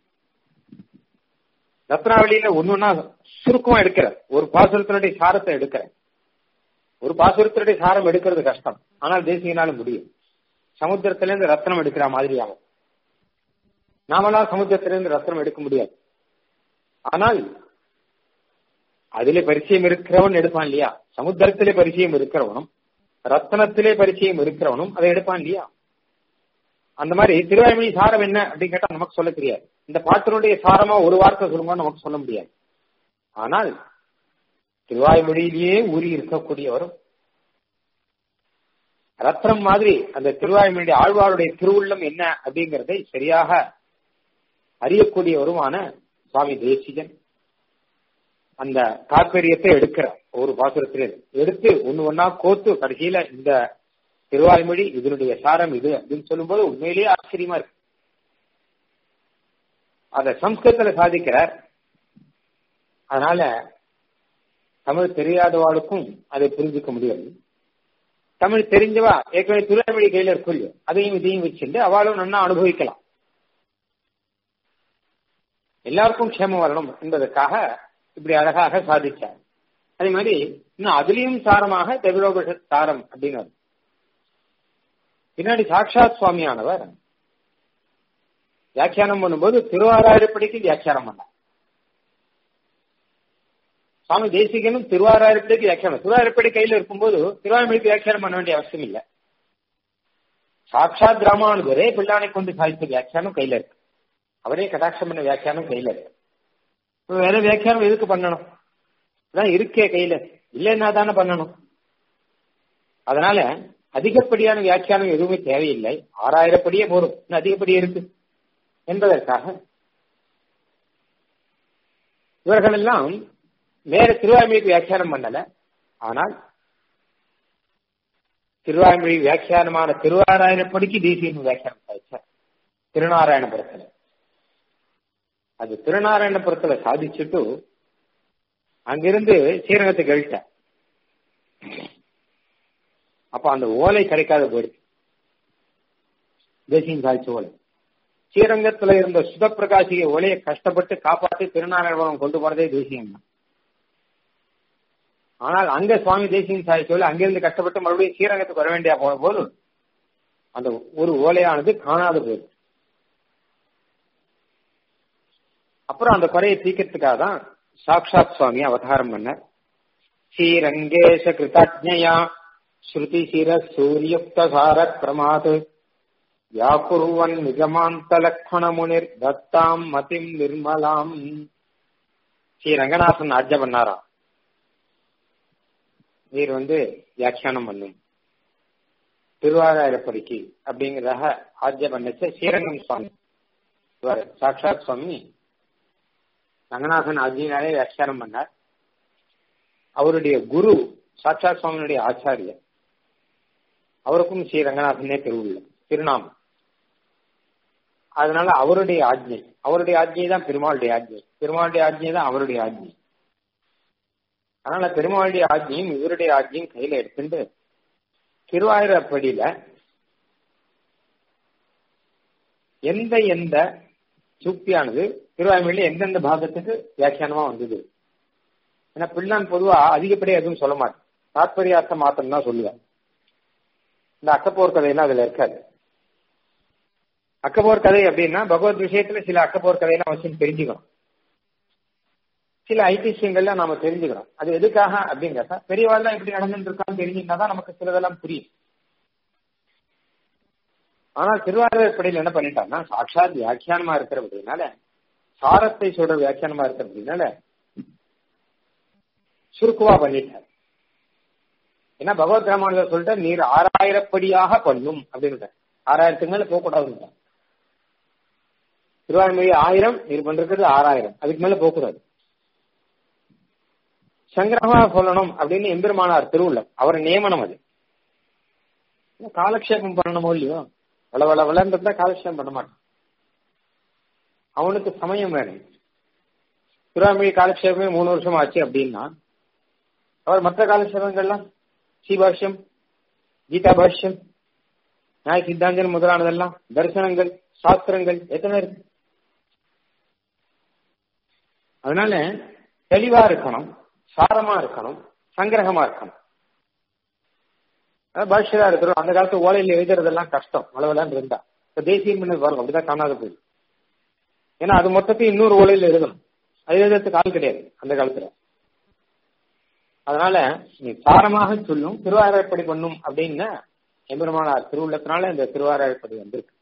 ரத்னாவளியில ஒன்னொன்னா சுருக்கமா எடுக்கிறார் ஒரு பாசுரத்தினுடைய சாரத்தை எடுக்கிறார் ஒரு பாசுரத்தினுடைய சாரம் எடுக்கிறது கஷ்டம் ஆனால் தேசிகனால முடியும் சமுத்திரத்திலிருந்து ரத்னம் எடுக்கிற மாதிரி ஆகும் நாமெல்லாம் சமுத்திரத்திலிருந்து ரத்னம் எடுக்க முடியாது ஆனால் அதிலே பரிச்சயம் இருக்கிறவன் எடுப்பான் இல்லையா சமுத்திரத்திலே பரிச்சயம் இருக்கிறவனும் ரத்தனத்திலே பரிச்சயம் இருக்கிறவனும் அதை எடுப்பான் இல்லையா அந்த மாதிரி திருவாய்மொழி சாரம் என்ன அப்படின்னு கேட்டா நமக்கு சொல்ல தெரியாது இந்த பாட்டினுடைய சாரமா ஒரு வார்த்தை சொல்லுங்க நமக்கு சொல்ல முடியாது ஆனால் திருவாய்மொழியிலேயே ஊறி இருக்கக்கூடியவரும் ரத்னம் மாதிரி அந்த திருவாய்மொழியுடைய ஆழ்வாருடைய திருவுள்ளம் என்ன அப்படிங்கறதை சரியாக அறியக்கூடியவருமான சுவாமி தேசிகன் அந்த தாற்பயத்தை எடுக்கிறார் ஒரு பாசுரத்திலே எடுத்து ஒன்னு ஒன்னா கோத்து கடைசியில இந்த திருவாய்மொழி இதனுடைய சாரம் இது அப்படின்னு சொல்லும்போது உண்மையிலேயே ஆச்சரியமா இருக்கு அத சம்ஸ்கிருதத்துல சாதிக்கிறார் அதனால தமிழ் தெரியாதவாளுக்கும் அதை புரிஞ்சுக்க முடியாது தமிழ் தெரிஞ்சவா ஏற்கனவே திருவாய்மொழி கையில இருக்கும் இல்லையோ அதையும் இதையும் வச்சுட்டு அவளும் நன்னா அனுபவிக்கலாம் எல்லாருக்கும் க்ஷேமம் வரணும் என்பதற்காக இப்படி அழகாக சாதிச்சார் அதே மாதிரி இன்னும் அதுலயும் சாரமாக தெவிலோபஷ சாரம் அப்படின்னு பின்னாடி சாட்சாத் சுவாமியானவர் வியாக்கியானம் பண்ணும்போது திருவாராயிரப்படிக்கு வியாக்கியானம் பண்ணார் சுவாமி தேசிகனும் திருவாராயிரப்படிக்கு வியாக்கியானம் திருவாரூரப்படி கையில இருக்கும்போது திருவாரூரப்படிக்கு வியாக்கியானம் பண்ண வேண்டிய அவசியம் இல்லை சாட்சாத் ராமானுஜரே பிள்ளானை கொண்டு சாதித்த வியாக்கியானம் கையில இருக்கு அவரே கடாட்சம் பண்ண வியாக்கியானம் கையில இருக்கு வேற வியாக்கியானம் எதுக்கு பண்ணணும் அதான் இருக்கே கையில இல்லைன்னா தானே பண்ணணும் அதனால அதிகப்படியான வியாக்கியானம் எதுவுமே தேவையில்லை ஆறாயிரப்படியே போரும் இன்னும் அதிகப்படியே இருக்கு என்பதற்காக இவர்கள் எல்லாம் வேற திருவாய்மொழிக்கு வியாக்கியானம் பண்ணல ஆனால் திருவாய்மொழி வியாக்கியானமான திருவாராயணப்படிக்கு தேசியம் வியாக்கியானம் சாதிச்சார் திருநாராயணபுரத்துல அது திருநாராயணபுரத்துல சாதிச்சுட்டு அங்கிருந்து ஸ்ரீரங்கத்துக்கு எழுத்த அப்ப அந்த ஓலை கிடைக்காத போயிடுச்சு தேசியம் சாய்ச்ச ஓலை ஸ்ரீரங்கத்துல இருந்த சுதப்பிரகாசிக ஓலையை கஷ்டப்பட்டு காப்பாற்றி திருநாராயணபுரம் கொண்டு போறதே தேசியம் தான் ஆனால் அங்க சுவாமி தேசியம் சாய்ச்சோல அங்கிருந்து கஷ்டப்பட்டு மறுபடியும் ஸ்ரீரங்கத்துக்கு வர வேண்டிய போன போது அந்த ஒரு ஓலையானது காணாத போயிடுது அப்புறம் அந்த குறையை தீக்கிறதுக்காக தான் சாக்ஷாத் சுவாமி அவதாரம் பண்ணார் ஸ்ரீரங்கேஷ கிருதஜயா ஸ்ருதி சிர சூரியுக்த சார கிரமாத் யாக்குருவன் நிஜமாந்த லக்ஷண முனிர் தத்தாம் மதிம் நிர்மலாம் ஸ்ரீ ரங்கநாதன் ஆஜ்ய பண்ணாராம் நீர் வந்து வியாக்கியானம் பண்ணும் திருவாராயிரப்படிக்கு அப்படிங்கிறதாக ஆஜ்ய பண்ணச்ச ஸ்ரீரங்கம் சுவாமி சாட்சாத் சுவாமி ரங்கநாதன் ஆஜினாலே வியாக்கியானம் பண்ணார் அவருடைய குரு சாட்சாத் சுவாமியுடைய ஆச்சாரியர் அவருக்கும் ஸ்ரீ ரங்கநாதனே திருவுள்ள திருநாமம் அதனால அவருடைய ஆஜ்ஞை அவருடைய ஆஜ்ஞை தான் பெருமாளுடைய ஆஜ்ஞை பெருமாளுடைய ஆஜ்ஞை தான் அவருடைய ஆஜ்ஞை அதனால பெருமாளுடைய ஆஜ்ஞையும் இவருடைய ஆஜ்ஞையும் கையில எடுத்துட்டு திருவாயூரப்படியில எந்த எந்த சூக்தியானது திருவாய்மொழியில எந்தெந்த பாகத்துக்கு வியாக்கியானமா வந்தது ஏன்னா பிள்ளான் பொதுவா அதிகப்படியா எதுவும் சொல்ல மாட்டேன் தாற்பயார்த்த மாத்திரம் தான் சொல்லுவேன் இந்த அக்கப்போர் கதையெல்லாம் அதுல இருக்காது அக்கப்போர் கதை அப்படின்னா பகவத் விஷயத்துல சில அக்கப்போர் கதையெல்லாம் வச்சு தெரிஞ்சுக்கணும் சில ஐதிஹியங்கள்ல நாம தெரிஞ்சுக்கிறோம் அது எதுக்காக அப்படிங்கிறத பெரியவாள் எப்படி நடந்துட்டு இருக்கான்னு தெரிஞ்சுக்கிட்டா தான் நமக்கு சிலதெல்லாம் புரியும் ஆனால் திருவாரூர்படியில் என்ன பண்ணிட்டான்னா சாட்சாத் வியாக்கியானமா இருக்கிறபடினால சாரத்தை சொல்ற வியாக்கியானமா இருக்கிறபடினால சுருக்குவா பண்ணிட்டார் ஏன்னா பகவத் ராமானுஜர் சொல்லிட்டு நீர் ஆறாயிரப்படியாக பண்ணும் அப்படின்னு ஆறாயிரத்துக்கு மேல போகக்கூடாதுங்க திருவாரூர்மொழி ஆயிரம் நீர் பண்றது ஆறாயிரம் அதுக்கு மேல போகக்கூடாது சங்கிரகமா சொல்லணும் அப்படின்னு எம்பெருமானார் திருவுள்ளம் அவர் நியமனம் அது காலக்ஷேபம் பண்ணணுமோ இல்லையோ வள வள வளர்ந்தா காலக்ஷேபம் பண்ண மாட்டான் அவனுக்கு சமயம் வேணும் திருவாமொழி காலக்ஷேபமே மூணு வருஷம் ஆச்சு அப்படின்னா அவர் மற்ற காலக்ஷேபங்கள்லாம் ஸ்ரீபாஷ்யம் கீதா பாஷ்யம் நியாய சித்தாந்தம் முதலானதெல்லாம் தரிசனங்கள் சாஸ்திரங்கள் எத்தனை இருக்கு அதனால தெளிவா இருக்கணும் சாரமா இருக்கணும் சங்கிரகமா இருக்கணும் பாஷ்யதா இருக்கிறோம் அந்த காலத்து ஓலையில எழுதுறதெல்லாம் கஷ்டம் அளவெல்லாம் இருந்தா இப்ப தேசியம் பண்ணது வரும் அப்படிதான் காணாத போகுது ஏன்னா அது மொத்தத்தையும் இன்னொரு ஓலையில எழுதணும் அது எழுதுறதுக்கு ஆள் கிடையாது அந்த காலத்துல அதனால நீ சாரமாக சொல்லும் திருவாரூர்படி பண்ணும் அப்படின்னு எம்பெருமானார் திருவுள்ளத்தினால இந்த திருவாரூர்படி வந்திருக்கு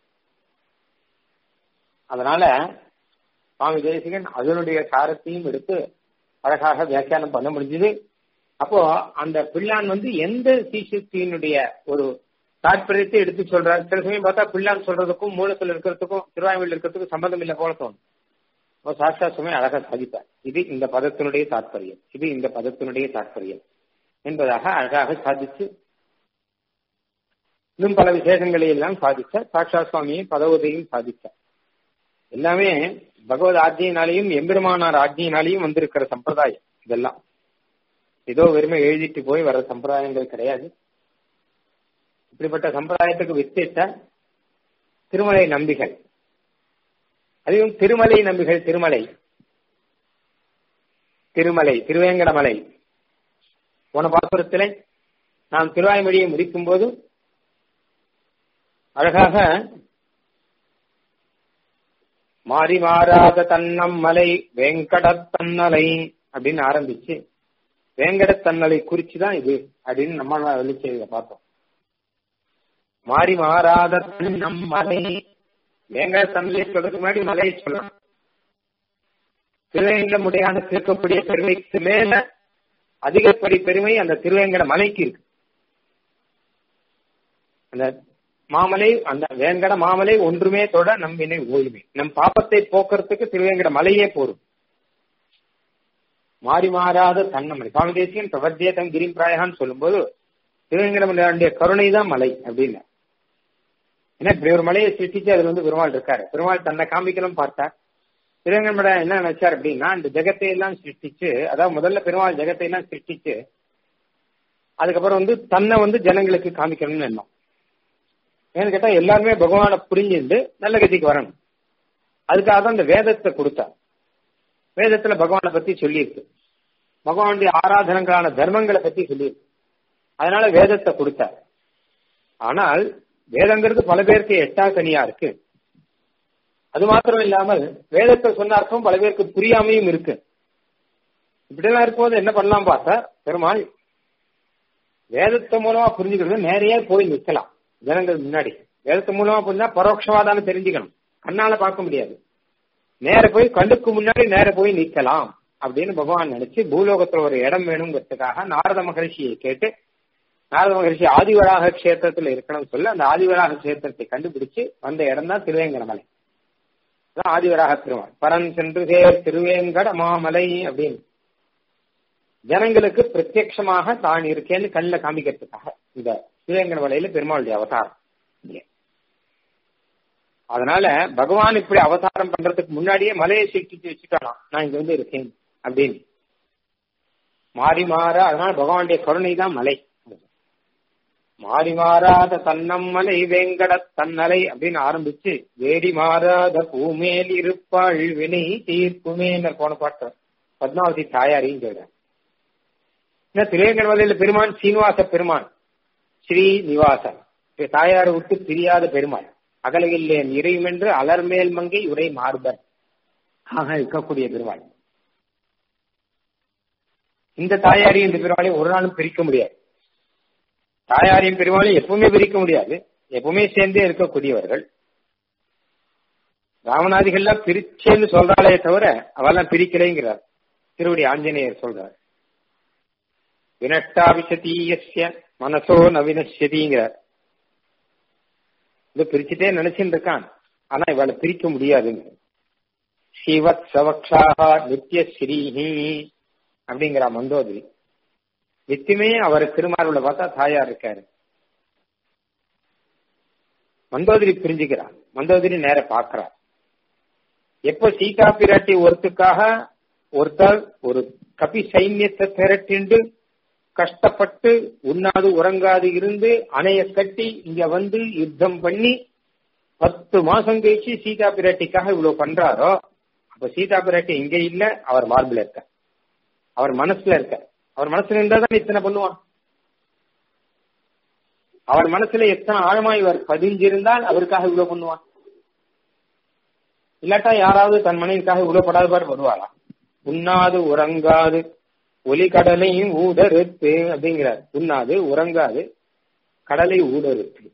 அதனால சுவாமி தேசிகன் அதனுடைய சாரத்தையும் எடுத்து அழகாக வியாக்கியானம் பண்ண முடிஞ்சது அப்போ அந்த பிள்ளான் வந்து எந்த சீசத்தினுடைய ஒரு தாற்பயத்தை எடுத்து சொல்றாரு சில சமயம் பார்த்தா பிள்ளான் சொல்றதுக்கும் மூலத்தில் இருக்கிறதுக்கும் திருவாய்மொழியில் இருக்கிறதுக்கும் சம்பந்தம் இல்லை போல தோணும் அப்போ சாட்சா சுமை அழகா சாதிப்பார் இது இந்த பதத்தினுடைய தாற்பயம் இது இந்த பதத்தினுடைய தாற்பயம் என்பதாக அழகாக சாதிச்சு இன்னும் பல விசேஷங்களை எல்லாம் சாதிச்ச சாட்சா சுவாமியை பதவதையும் சாதிச்சார் எல்லாமே பகவத் ஆஜ்யினாலையும் எம்பெருமானார் ஆஜ்யினாலையும் வந்திருக்கிற சம்பிரதாயம் இதெல்லாம் ஏதோ வெறுமை எழுதிட்டு போய் வர சம்பிரதாயங்கள் கிடையாது இப்படிப்பட்ட சம்பிரதாயத்துக்கு வித்திட்ட திருமலை நம்பிகள் அதையும் திருமலை நம்பிகள் திருமலை திருமலை திருவேங்கடமலை போன பாசுரத்திலே நாம் திருவாய்மொழியை முடிக்கும் போது அழகாக மாறி மாறாத தன்னம் மலை வெங்கடத் தன்னலை அப்படின்னு ஆரம்பிச்சு வேங்கடத் தன்னலை குறிச்சுதான் இது அப்படின்னு நம்ம வெளிச்செய்தியில பார்த்தோம் மாறி மாறாத தன்னம் மலை வேங்கட தன்னலை சொல்றதுக்கு முன்னாடி மலையை சொல்லலாம் திருவேங்கடமுடையான திருக்கக்கூடிய பெருமைக்கு மேல அதிகப்படி பெருமை அந்த திருவேங்கட மலைக்கு இருக்கு அந்த மாமலை அந்த வேங்கட மாமலை ஒன்றுமே தொட நம் வினை ஓய்மை நம் பாப்பத்தை போக்குறதுக்கு திருவேங்கட மலையே போரும் மாறி மாறாத தன்னமலை சுவாமி தேசியன் பிரபத்தியத்தம் கிரிம் பிராயகான்னு சொல்லும்போது திருவேங்கடமுடைய கருணை தான் மலை அப்படின்னு ஏன்னா இப்படி ஒரு மலையை சிருஷ்டிச்சு அதுல வந்து பெருமாள் இருக்காரு பெருமாள் தன்னை காமிக்கணும் பார்த்தார் திருவேங்கடமட என்ன நினைச்சார் அப்படின்னா இந்த ஜெகத்தை எல்லாம் சிருஷ்டிச்சு அதாவது முதல்ல பெருமாள் ஜெகத்தை எல்லாம் சிருஷ்டிச்சு அதுக்கப்புறம் வந்து தன்னை வந்து ஜனங்களுக்கு காமிக்கணும்னு எண்ணம் ஏன்னு கேட்டா எல்லாருமே பகவானை புரிஞ்சுட்டு நல்ல கதிக்கு வரணும் அதுக்காக தான் இந்த வேதத்தை கொடுத்தார் வேதத்துல பகவானை பத்தி சொல்லியிருக்கு பகவானுடைய ஆராதனங்களான தர்மங்களை பத்தி சொல்லியிருக்கு அதனால வேதத்தை கொடுத்தார் ஆனால் வேதங்கிறது பல பேருக்கு எட்டா கனியா இருக்கு அது மாத்திரம் இல்லாமல் வேதத்தை சொன்ன அர்த்தம் பல பேருக்கு புரியாமையும் இருக்கு இப்படிலாம் இருக்கும்போது என்ன பண்ணலாம் பார்த்தா பெருமாள் வேதத்தை மூலமா புரிஞ்சுக்கிறது நேரையே போய் நிற்கலாம் ஜனங்கள் முன்னாடி வேதத்து மூலமா புரிஞ்சா பரோட்சவாதான தெரிஞ்சுக்கணும் கண்ணால பார்க்க முடியாது நேர போய் கண்ணுக்கு முன்னாடி நேர போய் நிற்கலாம் அப்படின்னு பகவான் நினைச்சு பூலோகத்துல ஒரு இடம் வேணுங்கிறதுக்காக நாரத மகரிஷியை கேட்டு நாரத மகரிஷி ஆதிவராக கஷேத்திரத்துல இருக்கணும்னு சொல்லி அந்த ஆதிவராக கஷேத்திரத்தை கண்டுபிடிச்சு வந்த இடம் தான் திருவேங்கடமலை அதான் ஆதிவராக திருவாள் பரன் சென்று சேர் திருவேங்கட மாமலை அப்படின்னு ஜனங்களுக்கு பிரத்யட்சமாக தான் இருக்கேன்னு கண்ணில் காமிக்கிறதுக்காக இந்த திருவேங்கடமலையில பெருமாளுடைய அவதாரம் அதனால பகவான் இப்படி அவதாரம் பண்றதுக்கு முன்னாடியே மலையை சிக்கிச்சு வச்சுட்டானா நான் இங்க வந்து இருக்கேன் அப்படின்னு மாறி மாற அதனால பகவானுடைய கருணை தான் மலை மாறி மாறாத தன்னம் மலை வேங்கட தன்னலை அப்படின்னு ஆரம்பிச்சு வேடி மாறாத பூமேல் இருப்பாள் வினை தீர்க்குமேன்னு போன பாட்டு பத்மாவதி தாயாரின்னு சொல்றேன் என்ன திருவேங்கடமலையில பெருமான் சீனிவாச பெருமான் ஸ்ரீ நிவாசன் தாயாரை விட்டு பிரியாத பெருமாள் அகலையில்லேன் இறையும் என்று அலர்மேல் மங்கை உரை மார்பன் ஆக இருக்கக்கூடிய பெருமாள் இந்த தாயாரையும் இந்த பெருமாளையும் ஒரு நாளும் பிரிக்க முடியாது தாயாரையும் பெருமாளையும் எப்பவுமே பிரிக்க முடியாது எப்பவுமே சேர்ந்தே இருக்கக்கூடியவர்கள் ராமநாதிகள்லாம் பிரிச்சேன்னு சொல்றாளே தவிர அவெல்லாம் பிரிக்கலைங்கிறார் திருவடி ஆஞ்சநேயர் சொல்றார் வினட்டாபிசதீயஸ்ய மனசோ நவினசியதிங்கிறார் இது பிரிச்சுட்டே நினைச்சுட்டு இருக்கான் ஆனா இவளை பிரிக்க முடியாதுங்க சிவத் சவக்ஷாக நித்திய ஸ்ரீஹி அப்படிங்கிற மந்தோதரி நித்தியமே அவர் திருமார்புல பார்த்தா தாயார் இருக்காரு மந்தோதரி பிரிஞ்சுக்கிறார் மந்தோதரி நேர பாக்குறார் எப்ப சீதா பிராட்டி ஒருத்துக்காக ஒருத்தர் ஒரு கபி சைன்யத்தை திரட்டிண்டு கஷ்டப்பட்டு உண்ணாது உறங்காது இருந்து அணைய கட்டி இங்க வந்து யுத்தம் பண்ணி பத்து மாசம் கழிச்சு சீதா பிராட்டிக்காக இவ்வளவு பண்றாரோ அப்ப சீதா பிராட்டி இங்க இல்ல அவர் மார்பில் இருக்க அவர் மனசுல இருக்க அவர் மனசுல இருந்தா தான் இத்தனை பண்ணுவான் அவர் மனசுல எத்தனை ஆழமா இவர் பதிஞ்சிருந்தால் அவருக்காக இவ்வளவு பண்ணுவான் இல்லாட்டா யாராவது தன் மனைவிக்காக இவ்வளவு படாத பாரு படுவாரா உண்ணாது உறங்காது ஒலி கடலையும் ஊடறுத்து அப்படிங்கிறார் உண்ணாது உறங்காது கடலை ஊடறுத்து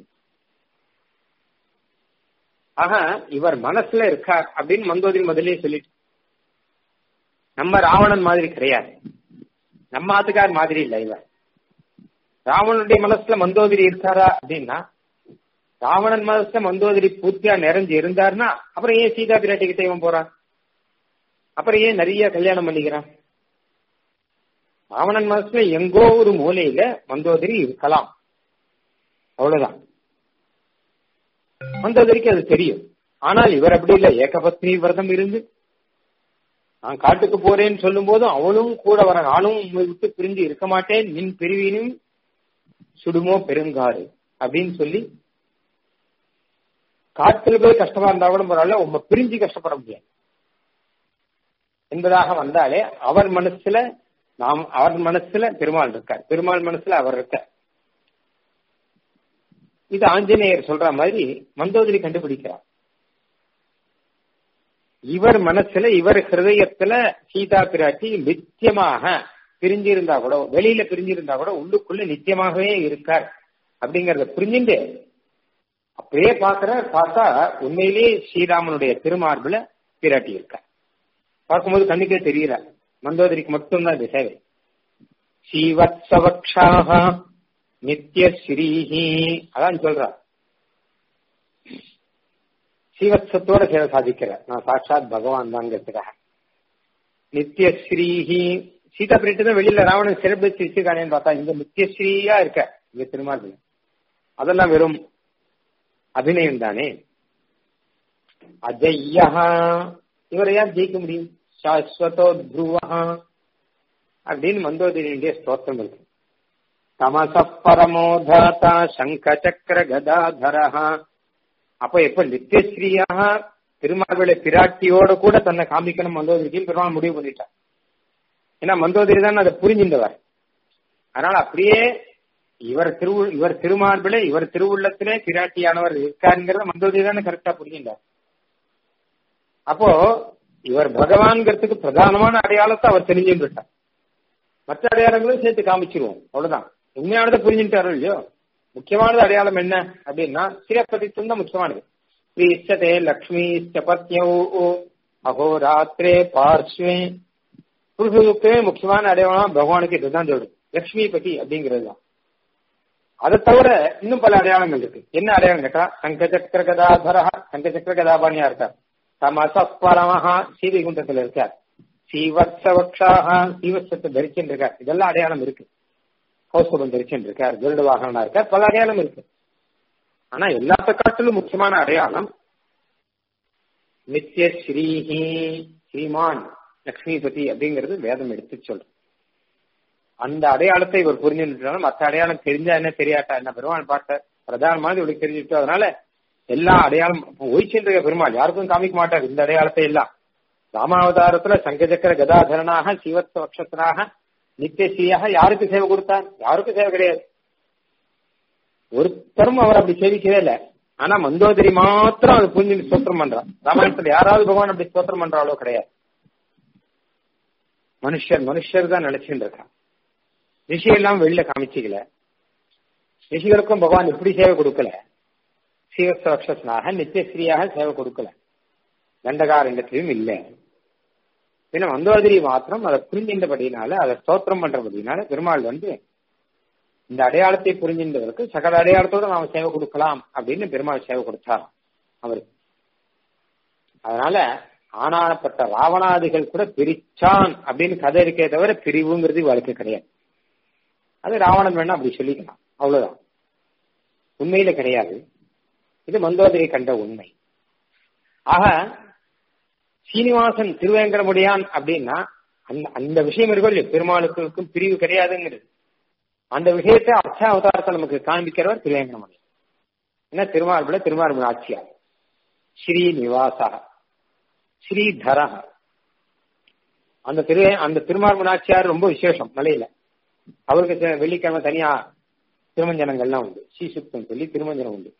ஆக இவர் மனசுல இருக்கார் அப்படின்னு மந்தோதரி முதலே சொல்லிட்டு நம்ம ராவணன் மாதிரி கிடையாது நம்ம ஆத்துக்கார் மாதிரி இல்லை இவர் ராவணனுடைய மனசுல மந்தோதரி இருக்காரா அப்படின்னா ராவணன் மனசுல மந்தோதரி பூர்த்தியா நிறைஞ்சு இருந்தார்னா அப்புறம் ஏன் சீதா பிராட்டி கிட்ட இவன் போறான் அப்புறம் ஏன் நிறைய கல்யாணம் பண்ணிக்கிறான் ராவணன் மனசுல எங்கோ ஒரு மூலையில மந்தோதரி இருக்கலாம் அவ்வளவுதான் மந்தோதரிக்கு அது தெரியும் ஆனால் இவர் அப்படி இல்லை ஏகபத்னி விரதம் இருந்து நான் காட்டுக்கு போறேன்னு சொல்லும் போதும் அவளும் கூட வர நானும் உங்களை விட்டு பிரிஞ்சு இருக்க மாட்டேன் நின் பிரிவினும் சுடுமோ பெருங்காடு அப்படின்னு சொல்லி காட்டுல போய் கஷ்டமா இருந்தா கூட பரவாயில்ல உங்க பிரிஞ்சு கஷ்டப்பட முடியாது என்பதாக வந்தாலே அவர் மனசுல நாம் அவர் மனசுல பெருமாள் இருக்கார் பெருமாள் மனசுல அவர் இருக்கார் இது ஆஞ்சநேயர் சொல்ற மாதிரி மந்தோதரி கண்டுபிடிக்கிறார் இவர் மனசுல இவர் ஹிருதயத்துல சீதா பிராட்டி நித்தியமாக பிரிஞ்சிருந்தா கூட வெளியில பிரிஞ்சிருந்தா கூட உள்ளுக்குள்ள நித்தியமாகவே இருக்கார் அப்படிங்கறத புரிஞ்சுட்டு அப்படியே பாக்குற பார்த்தா உண்மையிலேயே ஸ்ரீராமனுடைய திருமார்புல பிராட்டி இருக்கார் பார்க்கும்போது கண்ணுக்கே தெரியல மந்தோதரிக்கு மட்டும்தான் இது சேவை ஸ்ரீவத்சவக்ஷாக நித்திய ஸ்ரீஹி அதான் சொல்றா ஸ்ரீவத்சத்தோட சேவை சாதிக்கிறார் நான் சாட்சாத் பகவான் தாங்கிறதுக்காக நித்திய ஸ்ரீஹி சீதா பிரிட்டு தான் வெளியில ராவணன் சிறப்பிச்சு வச்சிருக்கானேன்னு பார்த்தா இங்க நித்தியஸ்ரீயா இருக்க இங்க திருமாதிரி அதெல்லாம் வெறும் அபிநயம் தானே அஜய்யா இவரை யார் ஜெயிக்க முடியும் சாஸ்வதோ துருவா அப்படின்னு மந்தோதரியுடைய ஸ்தோத்திரம் இருக்கு தமச பரமோதாதா சங்க சக்கர கதாதரஹா அப்ப எப்ப நித்தியஸ்ரீயாக திருமார்பளை பிராட்டியோட கூட தன்னை காமிக்கணும் மந்தோதரிக்கும் பெருமாள் முடிவு பண்ணிட்டார் ஏன்னா மந்தோதரி தான் அதை புரிஞ்சின்றவர் அதனால அப்படியே இவர் திரு இவர் திருமார்பிலே இவர் திருவுள்ளத்திலே பிராட்டியானவர் இருக்காருங்கிறத மந்தோதரி தானே கரெக்டா புரிஞ்சின்றார் அப்போ இவர் பகவான்கிறதுக்கு பிரதானமான அடையாளத்தை அவர் தெரிஞ்சுட்டு விட்டார் மற்ற அடையாளங்களும் சேர்த்து காமிச்சிருவோம் அவ்வளவுதான் உண்மையானதை புரிஞ்சுட்டாரு இல்லையோ முக்கியமானது அடையாளம் என்ன அப்படின்னா சிரப்பதித்துவம் தான் முக்கியமானது ஸ்ரீச்சதே லக்ஷ்மி பத்யோ அகோராத்திரே பார்ஸ்வே புருஷனுக்கு முக்கியமான அடையாளம் பகவானுக்கு இதுதான் சொல்றது லக்ஷ்மி பதி அப்படிங்கிறது தான் அதை தவிர இன்னும் பல அடையாளங்கள் இருக்கு என்ன அடையாளம் கேட்டா சங்க சக்கர கதாபரா சங்க சக்கர கதாபாணியா இருக்கார் தமச பரமஹா சீவைகுண்டத்துல இருக்கார் சீவத்சவக்ஷாக சீவத்சத்தை தரிச்சுட்டு இருக்கார் இதெல்லாம் அடையாளம் இருக்கு கௌஸ்தபம் தரிச்சுட்டு இருக்கார் கருட வாகனா இருக்கார் பல அடையாளம் இருக்கு ஆனா எல்லாத்த காட்டிலும் முக்கியமான அடையாளம் நித்திய ஸ்ரீஹி ஸ்ரீமான் லக்ஷ்மிபதி அப்படிங்கிறது வேதம் எடுத்து சொல்ற அந்த அடையாளத்தை இவர் புரிஞ்சுட்டாலும் மற்ற அடையாளம் தெரிஞ்சா என்ன தெரியாட்டா என்ன பெருமாள் பார்த்த பிரதானமாக இவளுக்கு தெரிஞ்சுட்டு அதனால எல்லா அடையாளம் ஒய்ச்சென்ற பெருமாள் யாருக்கும் காமிக்க மாட்டார் இந்த அடையாளத்தை எல்லாம் ராமாவதாரத்துல சங்கச்சக்கர கதாதரனாக சீவத்வ வக்ஷத்தனாக நித்தியஸ்ரீயாக யாருக்கு சேவை கொடுத்தார் யாருக்கும் சேவை கிடையாது ஒருத்தரும் அவர் அப்படி சேவிக்கவே இல்லை ஆனா மந்தோதரி மாத்திரம் அது புரிஞ்சு ஸ்தோத்திரம் பண்றான் ராமாயணத்துல யாராவது பகவான் அப்படி ஸ்தோத்திரம் பண்றாலோ கிடையாது மனுஷர் மனுஷர் தான் நினைச்சுட்டு இருக்கான் ரிஷி எல்லாம் வெளியில காமிச்சிக்கல ரிஷிகளுக்கும் பகவான் இப்படி சேவை கொடுக்கல சீவசரக்ஷனாக நித்தியஸ்ரீயாக சேவை கொடுக்கல தண்டகாரண்யத்திலும் இல்லை பின்ன மந்தோதரி மாத்திரம் அதை புரிஞ்சின்றபடினால அதை ஸ்தோத்திரம் பண்றபடினால பெருமாள் வந்து இந்த அடையாளத்தை புரிஞ்சின்றவருக்கு சகல அடையாளத்தோட நாம சேவை கொடுக்கலாம் அப்படின்னு பெருமாள் சேவை கொடுத்தாராம் அவருக்கு அதனால ஆனானப்பட்ட ராவணாதிகள் கூட பிரிச்சான் அப்படின்னு கதை இருக்கே தவிர பிரிவுங்கிறது வாழ்க்கை கிடையாது அது ராவணன் வேணா அப்படி சொல்லிக்கலாம் அவ்வளவுதான் உண்மையில கிடையாது இது மந்தோதரி கண்ட உண்மை ஆக சீனிவாசன் திருவேங்கடமுடியான் அப்படின்னா அந்த அந்த விஷயம் இருக்கும் இல்லையா பெருமாளுக்கும் பிரிவு கிடையாதுங்கிறது அந்த விஷயத்தை அர்ச்சா அவதாரத்தை நமக்கு காண்பிக்கிறவர் திருவேங்கடமுடியான் என்ன திருமார்புல திருமார்புல ஆட்சியார் ஸ்ரீநிவாசா ஸ்ரீதரா அந்த திரு அந்த திருமார்பு நாச்சியார் ரொம்ப விசேஷம் மலையில அவருக்கு வெள்ளிக்கிழமை தனியா திருமஞ்சனங்கள்லாம் உண்டு ஸ்ரீசுத்தம் சொல்லி திருமஞ்சனம் உண்டு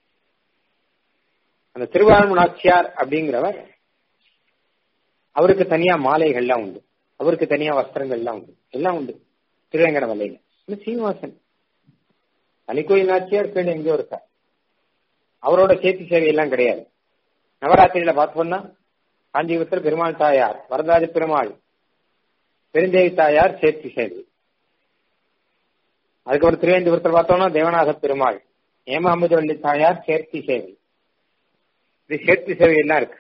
அந்த திருவாரூர் நாச்சியார் அப்படிங்கிறவர் அவருக்கு தனியா மாலைகள்லாம் உண்டு அவருக்கு தனியா வஸ்திரங்கள்லாம் உண்டு எல்லாம் உண்டு திருவேங்கட மலையில சீனிவாசன் தனிக்கோயில் நாச்சியார் பேர் எங்கேயோ இருக்கார் அவரோட சேர்த்து சேவை எல்லாம் கிடையாது நவராத்திரியில பார்த்தோம்னா காஞ்சிபுரத்தில் பெருமாள் தாயார் வரதாஜ பெருமாள் பெருந்தேவி தாயார் சேர்த்தி சேவை அதுக்கப்புறம் திருவேந்திபுரத்தில் பார்த்தோம்னா தேவநாத பெருமாள் ஏமாம்புதவள்ளி தாயார் சேர்த்தி சேவை இது சேர்த்தி சேவை எல்லாம் இருக்கு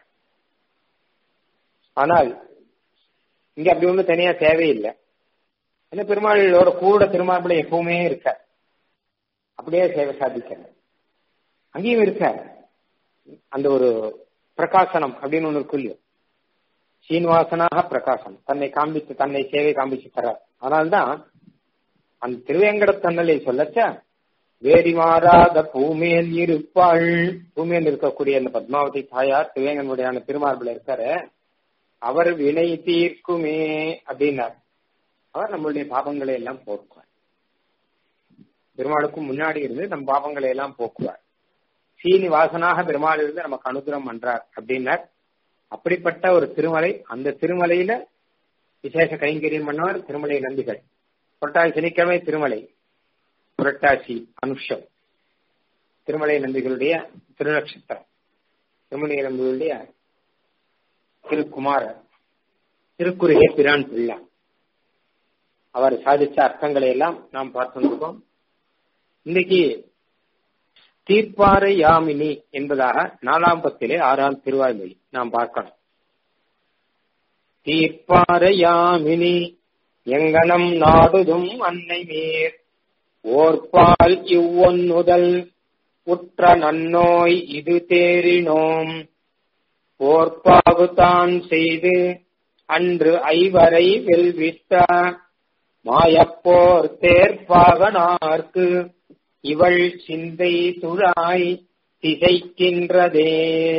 ஆனால் இங்க அப்படி ஒண்ணு தனியா தேவையில்லை ஏன்னா பெருமாளோட கூட திருமார்பிள எப்பவுமே இருக்க அப்படியே சேவை சாதிக்க அங்கேயும் இருக்க அந்த ஒரு பிரகாசனம் அப்படின்னு ஒண்ணு இருக்கு இல்லையோ சீனிவாசனாக பிரகாசனம் தன்னை காண்பித்து தன்னை சேவை காண்பிச்சு தர அதனால்தான் அந்த திருவேங்கட தன்னலை சொல்லச்ச வேடி மாறாத பூமேல் இருப்பாள் பூமேல் இருக்கக்கூடிய அந்த பத்மாவதி தாயார் திருவேங்கனுடையான திருமார்பில் இருக்காரு அவர் வினை தீர்க்குமே அப்படின்னார் அவர் நம்மளுடைய பாபங்களை எல்லாம் போக்குவார் பெருமாளுக்கும் முன்னாடி இருந்து நம் பாபங்களை எல்லாம் போக்குவார் சீனிவாசனாக பெருமாள் இருந்து நமக்கு அனுகிரகம் பண்றார் அப்படின்னார் அப்படிப்பட்ட ஒரு திருமலை அந்த திருமலையில விசேஷ கைங்கரியம் பண்ணவர் திருமலை நந்திகள் புரட்டாசி சனிக்கிழமை திருமலை புரட்டாசி அனுஷம் திருமலை நந்திகளுடைய திருநட்சத்திரம் திருமலை நம்பிகளுடைய திருக்குமாரர் திருக்குறுகே பிரான் பிள்ளை அவர் சாதிச்ச அர்த்தங்களை எல்லாம் நாம் பார்த்துருக்கோம் இன்னைக்கு தீர்ப்பாறை யாமினி என்பதாக நாலாம் பத்திலே ஆறாம் திருவாய்மொழி நாம் பார்க்கணும் தீர்ப்பாறை யாமினி எங்கனம் நாடுதும் அன்னை மேற் ஓர்பால் இவ்வொன்னுதல் உற்ற நன்னோய் இது தேறினோம் போர்ப்பாகு தான் செய்து அன்று ஐவரை வெல்வித்த மாயப்போர் தேர்ப்பாகனார்க்கு இவள் சிந்தை துழாய் திசைக்கின்றதே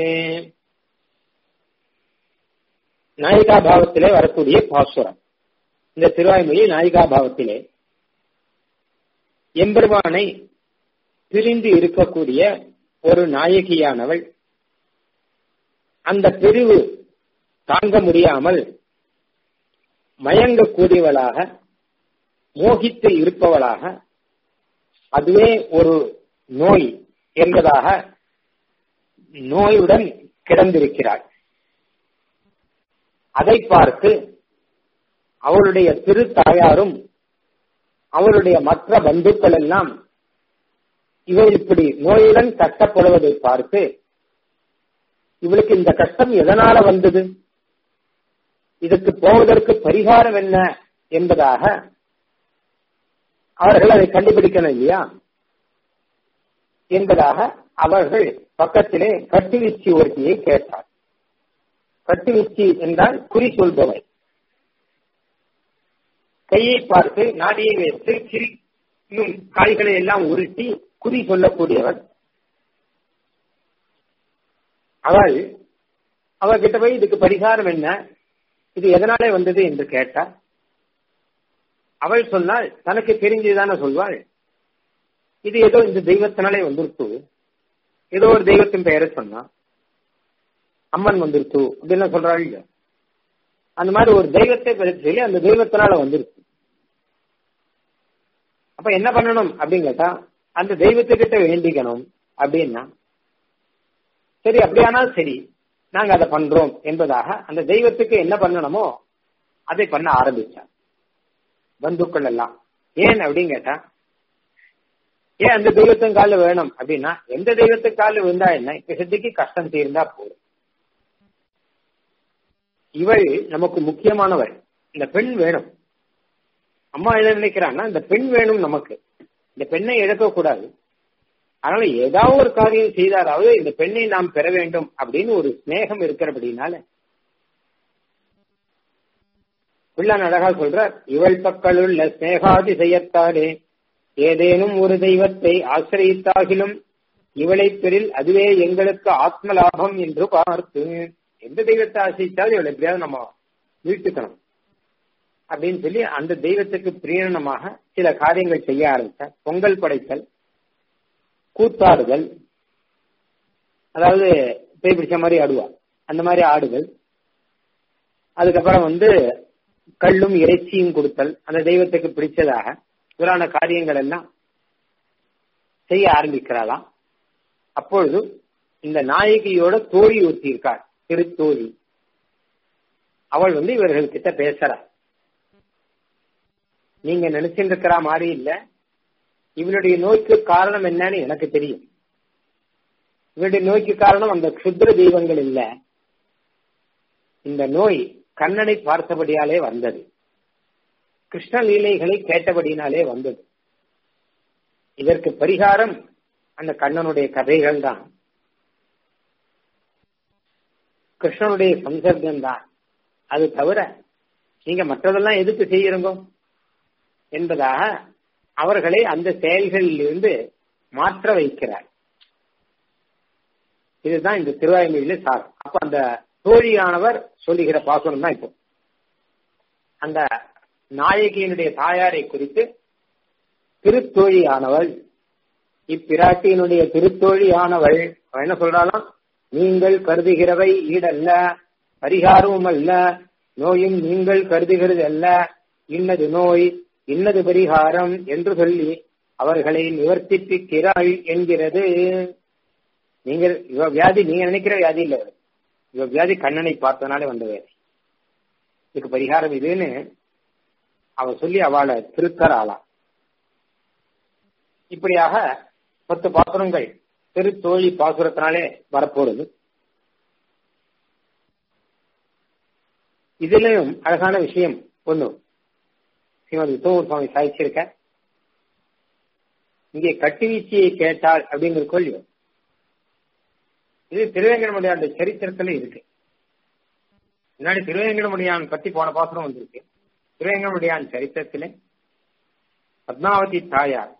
நாயிகா பாவத்திலே வரக்கூடிய பாசுரம் இந்த திருவாய்மொழி நாயிகா பாவத்திலே எம்பெருமானை பிரிந்து இருக்கக்கூடிய ஒரு நாயகியானவள் அந்த பிரிவு தாங்க முடியாமல் மயங்கக்கூடியவளாக மோகித்து இருப்பவளாக அதுவே ஒரு நோய் என்பதாக நோயுடன் கிடந்திருக்கிறாள் அதை பார்த்து அவளுடைய திரு தாயாரும் அவளுடைய மற்ற பந்துக்கள் எல்லாம் இவள் இப்படி நோயுடன் கஷ்டப்படுவதை பார்த்து இவளுக்கு இந்த கஷ்டம் எதனால வந்தது இதற்கு போவதற்கு பரிகாரம் என்ன என்பதாக அவர்கள் அதை கண்டுபிடிக்கணும் இல்லையா என்பதாக அவர்கள் பக்கத்திலே கட்டுவீச்சி ஒருத்தியை கேட்டார் கட்டுவீச்சி என்றால் குறி சொல்பவை கையை பார்த்து நாடியை வைத்து சிரி இன்னும் காய்களை எல்லாம் உருட்டி குறி சொல்லக்கூடியவர் அவள் அவர்கிட்ட போய் இதுக்கு பரிகாரம் என்ன இது எதனாலே வந்தது என்று கேட்டார் அவள் சொன்னால் தனக்கு தெரிஞ்சுதானே சொல்வாள் இது ஏதோ இந்த தெய்வத்தினாலே வந்துருத்து ஏதோ ஒரு தெய்வத்தின் பெயரை சொன்னா அம்மன் வந்துருத்து அப்படின்னு சொல்றாள் இல்லையா அந்த மாதிரி ஒரு தெய்வத்தை பெருத்து சொல்லி அந்த தெய்வத்தினால வந்துருச்சு அப்ப என்ன பண்ணணும் அப்படின்னு கேட்டா அந்த தெய்வத்துக்கிட்ட வேண்டிக்கணும் அப்படின்னா சரி அப்படியானால் சரி நாங்க அதை பண்றோம் என்பதாக அந்த தெய்வத்துக்கு என்ன பண்ணணுமோ அதை பண்ண ஆரம்பிச்சார் பந்துக்கள் எல்லாம் ஏன் அப்படின்னு கேட்டா ஏன் அந்த தெய்வத்தின் காலில் வேணும் அப்படின்னா எந்த தெய்வத்துக்கு காலில் விழுந்தா என்ன இப்ப சித்திக்கு கஷ்டம் தீர்ந்தா போதும் இவள் நமக்கு முக்கியமானவள் இந்த பெண் வேணும் அம்மா என்ன நினைக்கிறான்னா இந்த பெண் வேணும் நமக்கு இந்த பெண்ணை இழக்கக்கூடாது அதனால ஏதாவது ஒரு காரியம் செய்தாராவது இந்த பெண்ணை நாம் பெற வேண்டும் அப்படின்னு ஒரு ஸ்நேகம் இருக்கிறபடினால பிள்ளான் அழகா சொல்றார் இவள் பக்களுள்ள ஸ்நேகாதி செய்யத்தாரே ஏதேனும் ஒரு தெய்வத்தை ஆசிரியத்தாகிலும் இவளை பெறில் அதுவே எங்களுக்கு ஆத்ம லாபம் என்று பார்த்து எந்த தெய்வத்தை ஆசிரித்தாலும் இவளை எப்படியாவது நம்ம வீட்டுக்கணும் அப்படின்னு சொல்லி அந்த தெய்வத்துக்கு பிரீரணமாக சில காரியங்கள் செய்ய ஆரம்பித்தார் பொங்கல் படைத்தல் கூத்தாடுதல் அதாவது பேய் பிடிச்ச மாதிரி ஆடுவா அந்த மாதிரி ஆடுதல் அதுக்கப்புறம் வந்து கல்லும் இறைச்சியும் கொடுத்தல் அந்த தெய்வத்துக்கு பிடிச்சதாக புராண காரியங்கள் எல்லாம் செய்ய ஆரம்பிக்கிறாளாம் அப்பொழுது இந்த நாயகியோட தோழி ஒருத்தி இருக்காள் திருத்தோழி அவள் வந்து இவர்கள் கிட்ட பேசுறா நீங்க நினைச்சிட்டு இருக்கிற மாதிரி இல்ல இவளுடைய நோய்க்கு காரணம் என்னன்னு எனக்கு தெரியும் இவருடைய நோய்க்கு காரணம் அந்த க்ஷுத்ர தெய்வங்கள் இல்ல இந்த நோய் கண்ணனை பார்த்தபடியாலே வந்தது கிருஷ்ண லீலைகளை கேட்டபடினாலே வந்தது இதற்கு பரிகாரம் அந்த கண்ணனுடைய கதைகள் தான் கிருஷ்ணனுடைய சம்சர்க்கம் தான் அது தவிர நீங்க மற்றதெல்லாம் எதுக்கு செய்யறங்கோ என்பதாக அவர்களை அந்த செயல்களில் இருந்து மாற்ற வைக்கிறார் இதுதான் இந்த திருவாய்மொழியில சார் அப்ப அந்த தோழியானவர் சொல்லுகிற பாசுரம் தான் இப்போ அந்த நாயகியினுடைய தாயாரை குறித்து திருத்தோழியானவள் இப்பிராட்டியினுடைய திருத்தோழியானவள் அவன் என்ன சொல்றாளாம் நீங்கள் கருதுகிறவை ஈடல்ல பரிகாரமும் அல்ல நோயும் நீங்கள் கருதுகிறது அல்ல இன்னது நோய் இன்னது பரிகாரம் என்று சொல்லி அவர்களை நிவர்த்திப்பிக்கிறாள் என்கிறது நீங்கள் இவ வியாதி நீங்க நினைக்கிற வியாதி இல்ல இவ வியாதி கண்ணனை பார்த்தனாலே வந்த வியாதி இதுக்கு பரிகாரம் இதுன்னு அவ சொல்லி அவளை திருத்தர் ஆளா இப்படியாக பத்து பாசுரங்கள் திருத்தோழி பாசுரத்தினாலே வரப்போறது இதுலயும் அழகான விஷயம் ஒண்ணு ஸ்ரீமதி உத்தம சுவாமி சாதிச்சிருக்க இங்கே கட்டுவீச்சியை கேட்டாள் அப்படின்னு கொள்ளியோ இது திருவேங்கடமுடியான் சரித்திரத்துல இருக்கு முன்னாடி திருவேங்கடமுடியான் பத்தி போன பாசுரம் வந்திருக்கு திருவேங்கடமுடியான் சரித்திரத்திலே பத்மாவதி தாயார்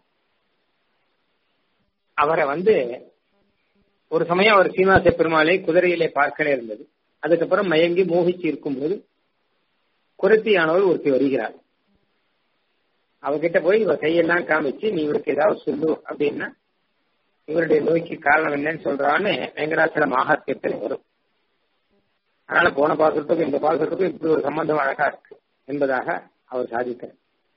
அவரை வந்து ஒரு சமயம் அவர் சீனிவாச பெருமாளை குதிரையிலே பார்க்கல இருந்தது அதுக்கப்புறம் மயங்கி மோகிச்சு இருக்கும்போது குரத்தியானவர் ஒருத்தி வருகிறார் அவகிட்ட போய் இவர் கையெல்லாம் காமிச்சு நீ இவருக்கு ஏதாவது சொல்லு அப்படின்னா இவருடைய நோய்க்கு காரணம் என்னன்னு சொல்றான்னு வெங்கடாச்சல மகாத்தியத்தில் வரும் அதனால போன பாசத்துக்கும் இந்த பாசத்துக்கும் இப்படி ஒரு சம்பந்தம் அழகா இருக்கு என்பதாக அவர் சாதிக்கிறார்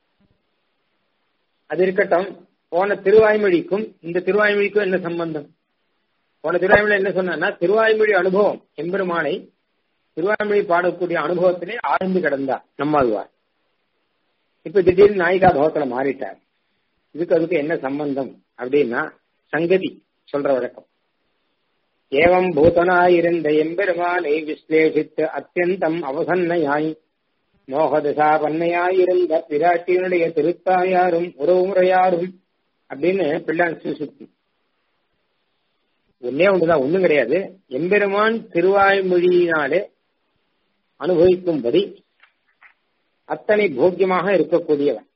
அது இருக்கட்டும் போன திருவாய்மொழிக்கும் இந்த திருவாய்மொழிக்கும் என்ன சம்பந்தம் போன திருவாய்மொழி என்ன சொன்னா திருவாய்மொழி அனுபவம் எம்பெருமானை திருவாய்மொழி பாடக்கூடிய அனுபவத்திலே ஆழ்ந்து கிடந்தார் நம்மாழ்வார் இப்ப திடீர்னு நாயிகா பகவத்துல மாறிட்டார் இதுக்கு அதுக்கு என்ன சம்பந்தம் அப்படின்னா சங்கதி சொல்ற வழக்கம் ஏவம் பூதனாயிருந்த எம்பெருமானை விஸ்லேஷித்து அத்தியந்தம் அவசன்னையாய் மோகதசா பண்ணையாயிருந்த பிராட்டியினுடைய திருத்தாயாரும் உறவுமுறையாரும் அப்படின்னு பிள்ளான் சுசுக்தி ஒன்னே ஒன்றுதான் ஒண்ணும் கிடையாது எம்பெருமான் திருவாய்மொழியினாலே அனுபவிக்கும்படி அத்தனை போக்கியமாக இருக்கக்கூடியவன்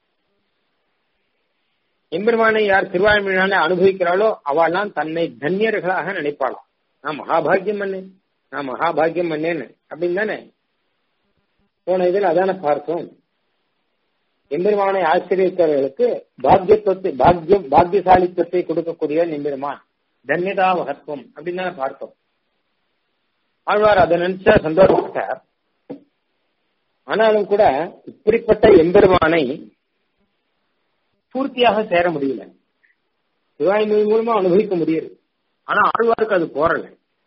எம்பெருமானை யார் திருவாய்மொழினாலே அனுபவிக்கிறாளோ அவள்லாம் தன்னை தன்யர்களாக நினைப்பாளாம் நான் மகாபாகியம் பண்ணேன் நான் மகாபாகியம் பண்ணேன்னு அப்படின்னு தானே போன இதில் அதான பார்த்தோம் எம்பெருமானை ஆசிரியர்களுக்கு பாக்கியத்துவத்தை பாக்கியம் பாக்கியசாலித்துவத்தை கொடுக்கக்கூடிய எம்பெருமான் தன்யதா மகத்துவம் அப்படின்னு தானே பார்த்தோம் ஆழ்வார் அதை நினைச்சா சந்தோஷப்பட்டார் ஆனாலும் கூட இப்படிப்பட்ட எம்பெருமானை பூர்த்தியாக சேர முடியல சிவாய்மொழி மூலமா அனுபவிக்க முடியுது ஆனா ஆழ்வாருக்கு அது போறல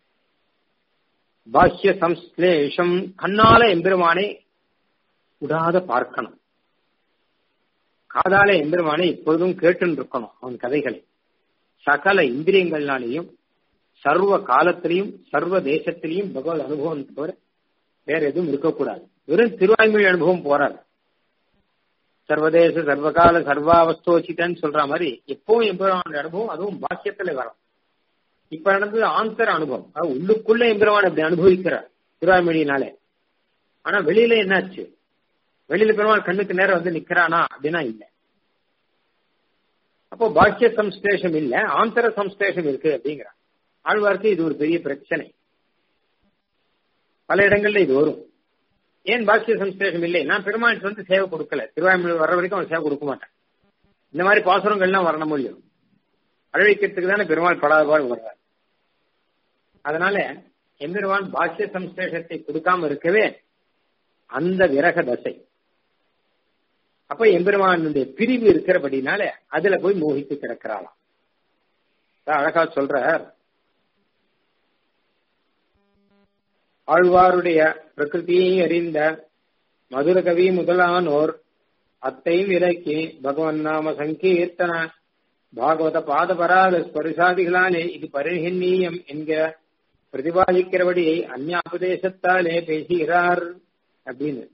பாஷ்ய சம்ஸ்லேஷம் கண்ணால எம்பெருமானை விடாத பார்க்கணும் காதால எம்பெருமானை எப்பொழுதும் கேட்டுன்னு இருக்கணும் அவன் கதைகளை சகல இந்திரியங்கள்னாலையும் சர்வ காலத்திலையும் சர்வ தேசத்திலையும் பகவத் அனுபவம் தவிர வேற எதுவும் இருக்கக்கூடாது வெறும் திருவாய்மொழி அனுபவம் போறாது சர்வதேச சர்வகால சர்வாவஸ்தோச்சிதன்னு சொல்ற மாதிரி எப்பவும் எம்பெருமான அனுபவம் அதுவும் பாக்கியத்துல வரும் இப்ப நடந்தது ஆந்தர அனுபவம் அது உள்ளுக்குள்ள எம்பெருமான் இப்படி அனுபவிக்கிறார் திருவாய்மொழியினாலே ஆனா வெளியில என்னாச்சு வெளியில பெருமாள் கண்ணுக்கு நேரம் வந்து நிக்கிறானா அப்படின்னா இல்ல அப்போ பாக்கிய சம்ஸ்லேஷம் இல்ல ஆந்தர சம்ஸ்லேஷம் இருக்கு அப்படிங்கிறார் ஆழ்வார்க்கு இது ஒரு பெரிய பிரச்சனை பல இடங்கள்ல இது வரும் ஏன் பாக்கிய சம்ஸ்லேஷம் இல்லை நான் பெருமாளுக்கு வந்து சேவை கொடுக்கல திருவாய்மொழி வர்ற வரைக்கும் அவன் சேவை கொடுக்க மாட்டான் இந்த மாதிரி பாசுரங்கள்லாம் வரணும் முடியும் அழவிக்கிறதுக்கு தானே பெருமாள் படாதபாடு வர்றார் அதனால எம்பெருமான் பாக்கிய சம்ஸ்லேஷத்தை கொடுக்காம இருக்கவே அந்த விரக தசை அப்ப எம்பெருமானுடைய பிரிவு இருக்கிறபடினால அதுல போய் மோகித்து கிடக்கிறாளாம் அழகா சொல்ற ஆழ்வாருடைய பிரகிருதியை அறிந்த மதுரகவி முதலானோர் அத்தை விலக்கி பகவன் நாம சங்கீர்த்தன பாகவத பாதபராத ஸ்பரிசாதிகளாலே இது பரிஹின்னீயம் என்கிற பிரதிபாதிக்கிறபடியை அந்நாபதேசத்தாலே பேசுகிறார் அப்படின்னு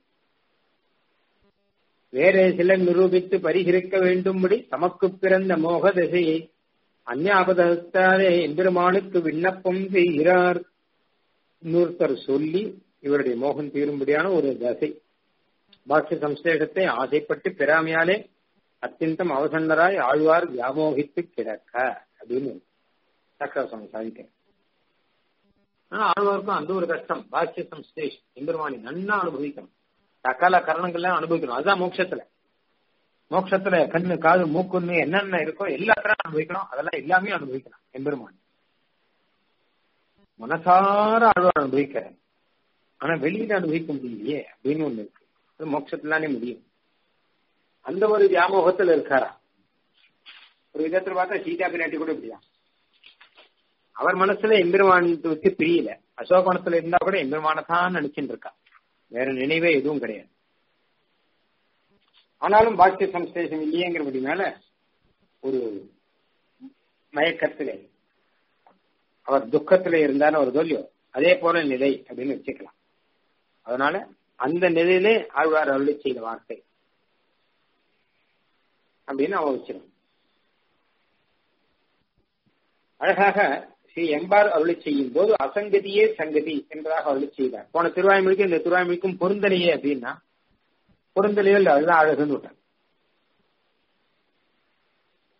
வேற சிலர் நிரூபித்து பரிகரிக்க வேண்டும்படி தமக்கு பிறந்த மோக திசையை அந்நாபதத்தாலே எம்பெருமானுக்கு விண்ணப்பம் செய்கிறார் இன்னொருத்தர் சொல்லி இவருடைய மோகம் தீரும்படியான ஒரு தசை பாக்கிய சம்சேஷத்தை ஆசைப்பட்டு பெறாமையாலே அத்தியந்தம் அவசன்னராய் ஆழ்வார் வியாமோகித்து கிடக்க அப்படின்னு சக்கரவசம் சாதிக்க ஆனா ஆழ்வாருக்கும் அந்த ஒரு கஷ்டம் பாக்கிய சம்ஸ்லேஷ் எம்பெருமானி நன்னா அனுபவிக்கணும் சகல கரணங்கள்லாம் அனுபவிக்கணும் அதுதான் மோட்சத்துல மோட்சத்துல கண்ணு காது மூக்குன்னு என்னென்ன இருக்கோ எல்லாத்திலும் அனுபவிக்கணும் அதெல்லாம் எல்லாமே அனுபவிக்கணும் எம்பெருமான் மனசார ஆழ்வார் அனுபவிக்கிறேன் ஆனா வெளியில அனுபவிக்க முடியலையே அப்படின்னு ஒண்ணு இருக்கு அது மோட்சத்துலானே முடியும் அந்த ஒரு வியாமோகத்துல இருக்காரா ஒரு விதத்துல பார்த்தா சீதா பிராட்டி கூட இப்படியா அவர் மனசுல எம்பெருமானத்துக்கு பிரியல அசோகணத்துல இருந்தா கூட எம்பெருமானத்தான் நினைச்சுட்டு இருக்கா வேற நினைவே எதுவும் கிடையாது ஆனாலும் பாக்கிய சம்ஸ்லேஷம் இல்லையேங்கிறபடினால ஒரு மயக்கத்திலே அவர் துக்கத்துல இருந்தாலும் ஒரு தொல்லியோ அதே போல நிலை அப்படின்னு வச்சுக்கலாம் அதனால அந்த நிலையிலே ஆழ்வார் அருளி செய்த வார்த்தை அப்படின்னு அவன் வச்சிடும் அழகாக ஸ்ரீ எம்பார் அருளி செய்யும் போது அசங்கதியே சங்கதி என்பதாக அருளி செய்தார் போன திருவாய்மொழிக்கும் இந்த திருவாய்மொழிக்கும் பொருந்தலையே அப்படின்னா பொருந்தலையோ இல்லை அதுதான் அழகுன்னு விட்டார்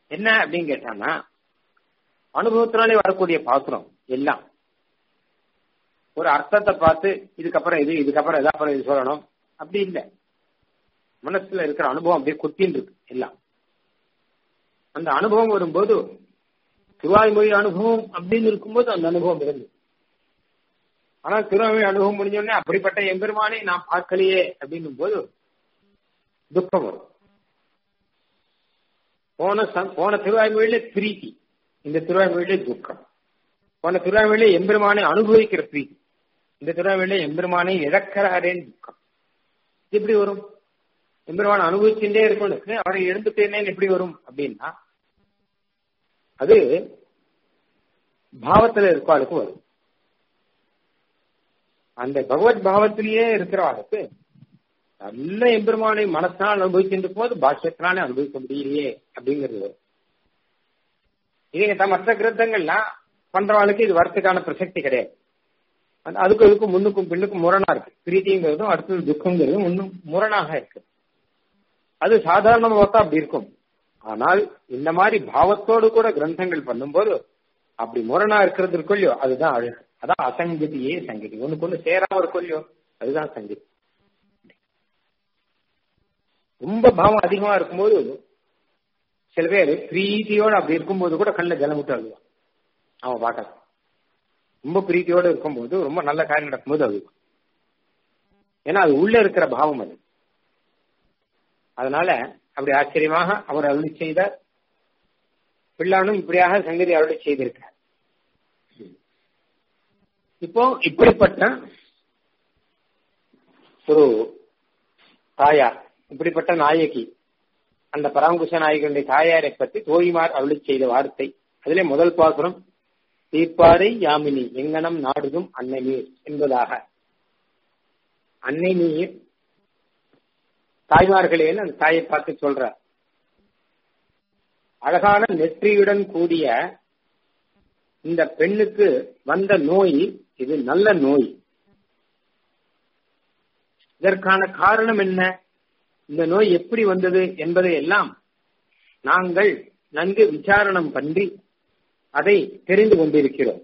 என்ன அப்படின்னு கேட்டான்னா அனுபவத்தினாலே வரக்கூடிய பாசுரம் எல்லாம் ஒரு அர்த்தத்தை பார்த்து இதுக்கப்புறம் இது இதுக்கப்புறம் எதாப்புறம் இது சொல்லணும் அப்படி இல்லை மனசுல இருக்கிற அனுபவம் அப்படியே குத்தின்னு இருக்கு எல்லாம் அந்த அனுபவம் வரும்போது திருவாய்மொழி அனுபவம் அப்படின்னு இருக்கும்போது அந்த அனுபவம் இருந்து ஆனா திருவாய்மொழி அனுபவம் முடிஞ்சோடனே அப்படிப்பட்ட எம்பெருமானை நான் பார்க்கலையே அப்படின்னும் போது துக்கம் வரும் போன போன திருவாய்மொழியில பிரீத்தி இந்த திருவாய்மொழியில துக்கம் போன திருவாய்மொழியில எம்பெருமானை அனுபவிக்கிற பிரீத்தி இந்த திருவாய்மொழியில எம்பெருமானை இழக்கிறாரேன்னு துக்கம் எப்படி வரும் எம்பெருமான அனுபவிச்சுட்டே இருக்கணும் அவரை எழுந்துட்டேனே எப்படி வரும் அப்படின்னா அது பாவத்துல இருக்கவாளுக்கு வரும் அந்த பகவத் பாவத்திலேயே இருக்கிறவாளுக்கு நல்ல எம்பெருமானை மனசினால் அனுபவிக்கின்ற போது பாஷ்யத்தினாலே அனுபவிக்க முடியலையே அப்படிங்கிறது வரும் இது மற்ற கிரந்தங்கள்லாம் பண்றவாளுக்கு இது வரத்துக்கான பிரசக்தி கிடையாது அதுக்கு அதுக்கும் முன்னுக்கும் பின்னுக்கும் முரணா இருக்கு பிரீத்திங்கிறதும் அடுத்தது துக்கங்கிறதும் இன்னும் முரணாக இருக்கு அது சாதாரண பார்த்தா அப்படி இருக்கும் ஆனால் இந்த மாதிரி பாவத்தோடு கூட கிரந்தங்கள் பண்ணும்போது அப்படி முரணா இருக்கிறது இருக்கொல்லையோ அதுதான் அழகு அதான் அசங்கதியே சங்கதி ஒண்ணுக்கு ஒண்ணு சேராம இருக்கொல்லையோ அதுதான் சங்கதி ரொம்ப பாவம் அதிகமா இருக்கும்போது சில பேர் பிரீத்தியோட அப்படி இருக்கும்போது கூட கண்ணில் ஜலம் விட்டு அழுவான் அவன் பார்க்க ரொம்ப பிரீத்தியோட இருக்கும்போது ரொம்ப நல்ல காரியம் நடக்கும்போது அழுவான் ஏன்னா அது உள்ள இருக்கிற பாவம் அது அதனால அப்படி ஆச்சரியமாக அவர் அருளி செய்தார் பிள்ளானும் இப்படியாக சங்கதி அருளி செய்திருக்கார் இப்போ இப்படிப்பட்ட ஒரு தாயார் இப்படிப்பட்ட நாயகி அந்த பராங்குஷ நாயகனுடைய தாயாரை பற்றி தோழிமார் அருளி செய்த வார்த்தை அதிலே முதல் பாசுரம் தீப்பாறை யாமினி எங்கனம் நாடுதும் அன்னை நீர் என்பதாக அன்னை நீர் தாய்மார்களேன்னு அந்த தாயை பார்த்து சொல்ற அழகான நெற்றியுடன் கூடிய இந்த பெண்ணுக்கு வந்த நோய் இது நல்ல நோய் இதற்கான காரணம் என்ன இந்த நோய் எப்படி வந்தது என்பதை எல்லாம் நாங்கள் நன்கு விசாரணம் பண்ணி அதை தெரிந்து கொண்டிருக்கிறோம்